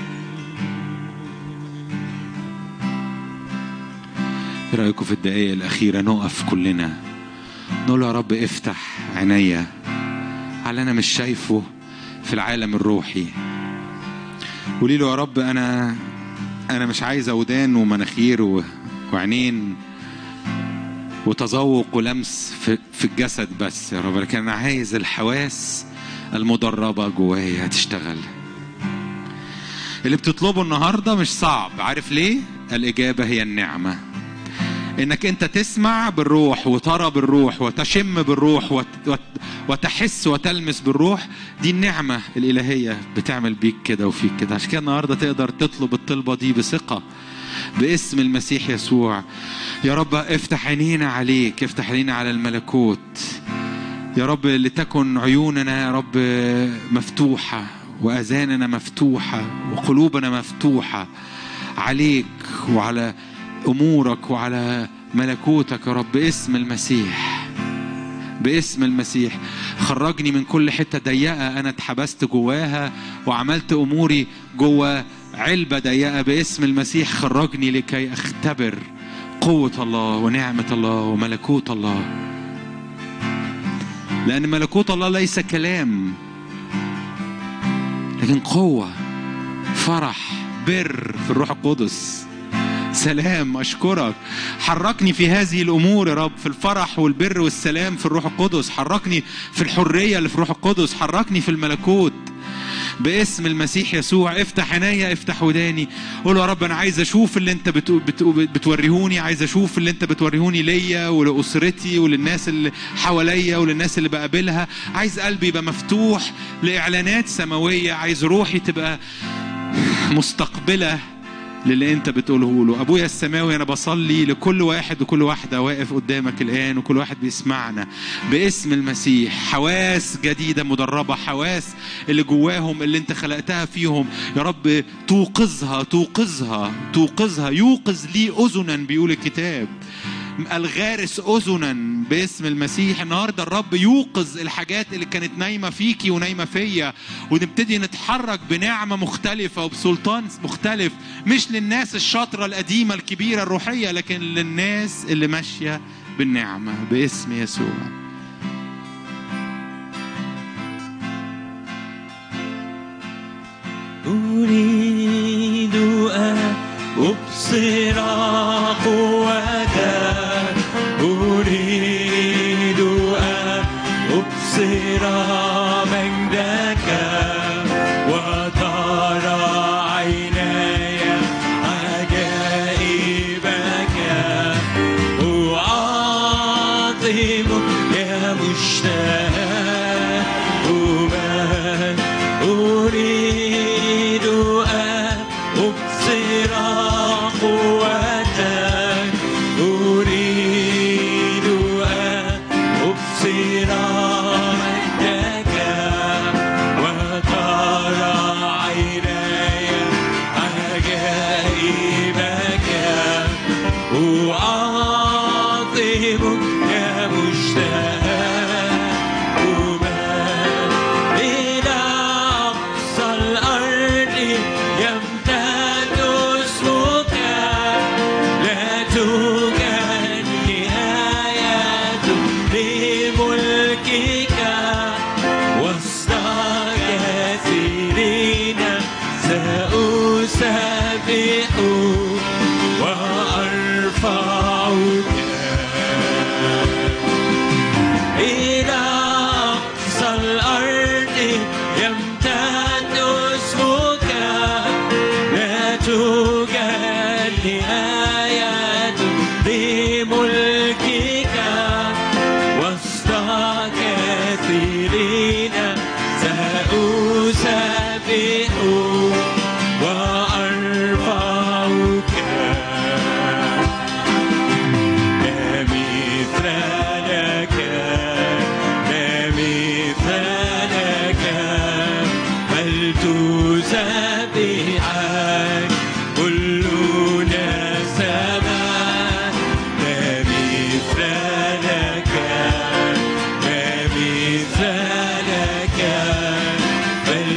ايه رايكم في الدقائق الاخيره نقف كلنا نقول له يا رب افتح عينيا على اللي انا مش شايفه في العالم الروحي قولي له يا رب انا انا مش عايز ودان ومناخير و... وعينين وتذوق ولمس في, في الجسد بس يا رب لكن انا عايز الحواس المدربه جوايا تشتغل اللي بتطلبه النهارده مش صعب عارف ليه الاجابه هي النعمه انك انت تسمع بالروح وترى بالروح وتشم بالروح وت... وت... وتحس وتلمس بالروح دي النعمة الإلهية بتعمل بيك كده وفيك كده عشان كده النهاردة تقدر تطلب الطلبة دي بثقة باسم المسيح يسوع يا رب افتح عينينا عليك افتح عينينا على الملكوت يا رب لتكن عيوننا يا رب مفتوحة وأذاننا مفتوحة وقلوبنا مفتوحة عليك وعلى امورك وعلى ملكوتك يا رب باسم المسيح باسم المسيح خرجني من كل حته ضيقه انا اتحبست جواها وعملت اموري جوا علبه ضيقه باسم المسيح خرجني لكي اختبر قوة الله ونعمة الله وملكوت الله لأن ملكوت الله ليس كلام لكن قوة فرح بر في الروح القدس سلام أشكرك حركني في هذه الأمور يا رب في الفرح والبر والسلام في الروح القدس حركني في الحرية اللي في الروح القدس حركني في الملكوت باسم المسيح يسوع افتح عينيا افتح وداني قول يا رب انا عايز اشوف اللي انت بتو بتو بتوريهوني عايز اشوف اللي انت بتوريهوني ليا ولاسرتي وللناس اللي حواليا وللناس اللي بقابلها عايز قلبي يبقى مفتوح لاعلانات سماويه عايز روحي تبقى مستقبله للي انت بتقوله له ابويا السماوي انا بصلي لكل واحد وكل واحده واقف قدامك الان وكل واحد بيسمعنا باسم المسيح حواس جديده مدربه حواس اللي جواهم اللي انت خلقتها فيهم يا رب توقظها توقظها توقظها يوقظ لي اذنا بيقول الكتاب الغارس اذنا باسم المسيح النهارده الرب يوقظ الحاجات اللي كانت نايمه فيكي ونايمه فيا ونبتدي نتحرك بنعمه مختلفه وبسلطان مختلف مش للناس الشاطره القديمه الكبيره الروحيه لكن للناس اللي ماشيه بالنعمه باسم يسوع أريد أن أبصر قوتك أريد أن أبصر مجدك وترى عيني عجائبك أعظم يا مشتاق من أريد أن أبصر قوتك أريد أن أبصر مجدك وترى عيني عجائبك أعظم يا مشتاق من إلى أقصى الأرض يمتد اسمك لا توجد نهاية لملكك وسط كثيرين سأسبح وأرفعك إلى أقصى الأرض يمتد اسمك لا توجد نهاية لملكك وسط كثيرين سأسبح وأرفعك لا مثل لك لا مثل لك بل تسبحك كلنا سماء لا مثل لك لا مثل لك بل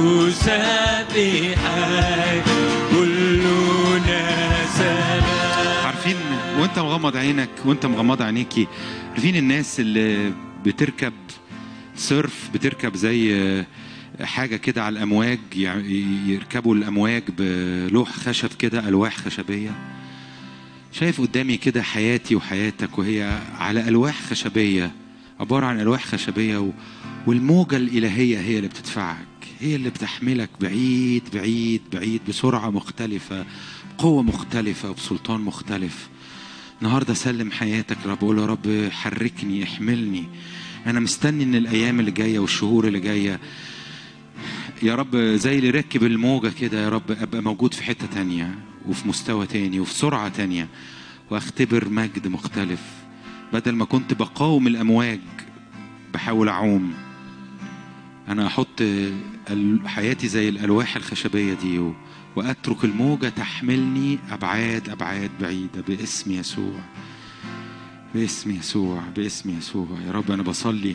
تسبحك كلنا سماء عارفين وانت مغمض عينك وانت مغمض عينيكي عارفين الناس اللي بتركب سيرف بتركب زي حاجه كده على الامواج يع- يركبوا الامواج بلوح خشب كده الواح خشبيه شايف قدامي كده حياتي وحياتك وهي على الواح خشبيه عباره عن الواح خشبيه و... والموجه الالهيه هي اللي بتدفعك هي اللي بتحملك بعيد بعيد بعيد بسرعه مختلفه بقوه مختلفه وبسلطان مختلف النهارده سلم حياتك يا رب قول يا رب حركني احملني انا مستني ان الايام اللي جايه والشهور اللي جايه يا رب زي اللي ركب الموجة كده يا رب أبقى موجود في حتة تانية وفي مستوى تاني وفي سرعة تانية وأختبر مجد مختلف بدل ما كنت بقاوم الأمواج بحاول أعوم أنا أحط ال- حياتي زي الألواح الخشبية دي و- وأترك الموجة تحملني أبعاد أبعاد بعيدة باسم يسوع باسم يسوع باسم يسوع يا رب أنا بصلي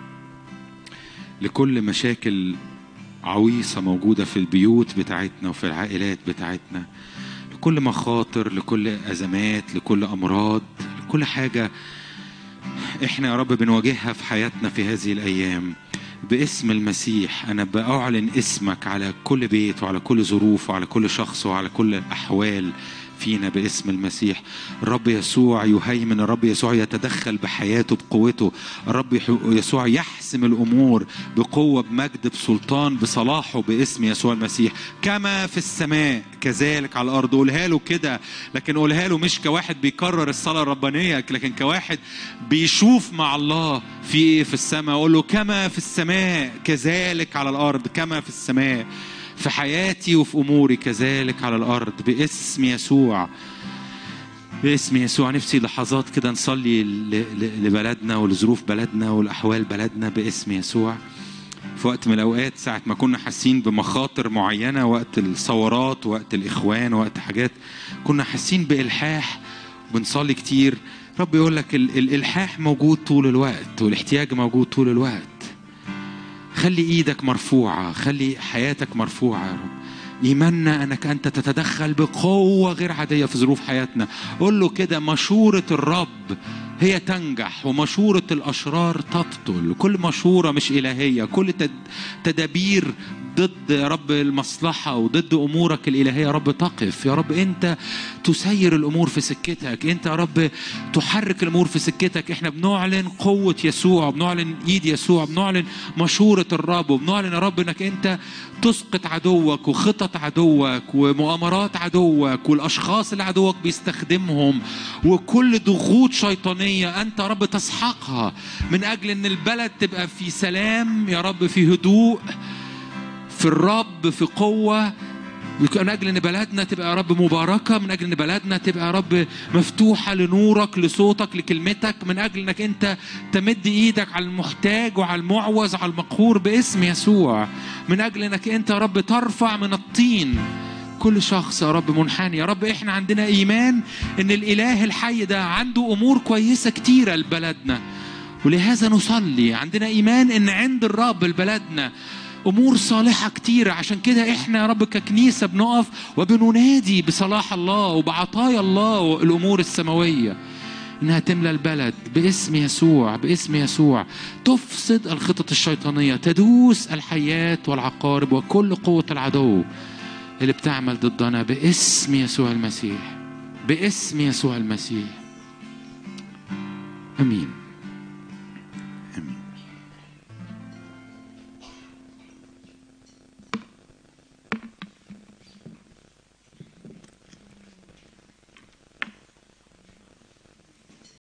لكل مشاكل عويصة موجودة في البيوت بتاعتنا وفي العائلات بتاعتنا لكل مخاطر لكل ازمات لكل امراض لكل حاجه احنا يا رب بنواجهها في حياتنا في هذه الايام باسم المسيح انا باعلن اسمك على كل بيت وعلى كل ظروف وعلى كل شخص وعلى كل الاحوال فينا باسم المسيح الرب يسوع يهيمن الرب يسوع يتدخل بحياته بقوته الرب يح- يسوع يحسم الامور بقوه بمجد بسلطان بصلاحه باسم يسوع المسيح كما في السماء كذلك على الارض قولها له كده لكن قولها له مش كواحد بيكرر الصلاه الربانيه لكن كواحد بيشوف مع الله في ايه في السماء اقول له كما في السماء كذلك على الارض كما في السماء في حياتي وفي اموري كذلك على الارض باسم يسوع باسم يسوع نفسي لحظات كده نصلي ل- ل- لبلدنا ولظروف بلدنا والاحوال بلدنا باسم يسوع في وقت من الاوقات ساعه ما كنا حاسين بمخاطر معينه وقت الثورات وقت الاخوان وقت حاجات كنا حاسين بالحاح بنصلي كتير رب يقول لك ال- الالحاح موجود طول الوقت والاحتياج موجود طول الوقت خلي ايدك مرفوعه خلي حياتك مرفوعه يا رب ايماننا انك انت تتدخل بقوه غير عاديه في ظروف حياتنا قول له كده مشوره الرب هي تنجح ومشورة الأشرار تبطل كل مشورة مش إلهية كل تد- تدابير ضد يا رب المصلحة وضد أمورك الإلهية يا رب تقف يا رب أنت تسير الأمور في سكتك أنت يا رب تحرك الأمور في سكتك إحنا بنعلن قوة يسوع بنعلن إيد يسوع بنعلن مشورة الرب وبنعلن يا رب أنك أنت تسقط عدوك وخطط عدوك ومؤامرات عدوك والأشخاص اللي عدوك بيستخدمهم وكل ضغوط شيطانية أنت يا رب تسحقها من أجل أن البلد تبقى في سلام يا رب في هدوء في الرب في قوة من أجل أن بلدنا تبقى يا رب مباركة من أجل أن بلدنا تبقى يا رب مفتوحة لنورك لصوتك لكلمتك من أجل أنك أنت تمد إيدك على المحتاج وعلى المعوز على المقهور باسم يسوع من أجل أنك أنت يا رب ترفع من الطين كل شخص يا رب منحني يا رب احنا عندنا ايمان ان الاله الحي ده عنده امور كويسه كتيره لبلدنا ولهذا نصلي عندنا ايمان ان عند الرب لبلدنا امور صالحه كتيره عشان كده احنا يا رب ككنيسه بنقف وبننادي بصلاح الله وبعطايا الله الامور السماويه انها تملى البلد باسم يسوع باسم يسوع تفسد الخطط الشيطانيه تدوس الحيات والعقارب وكل قوه العدو اللي بتعمل ضدنا باسم يسوع المسيح باسم يسوع المسيح امين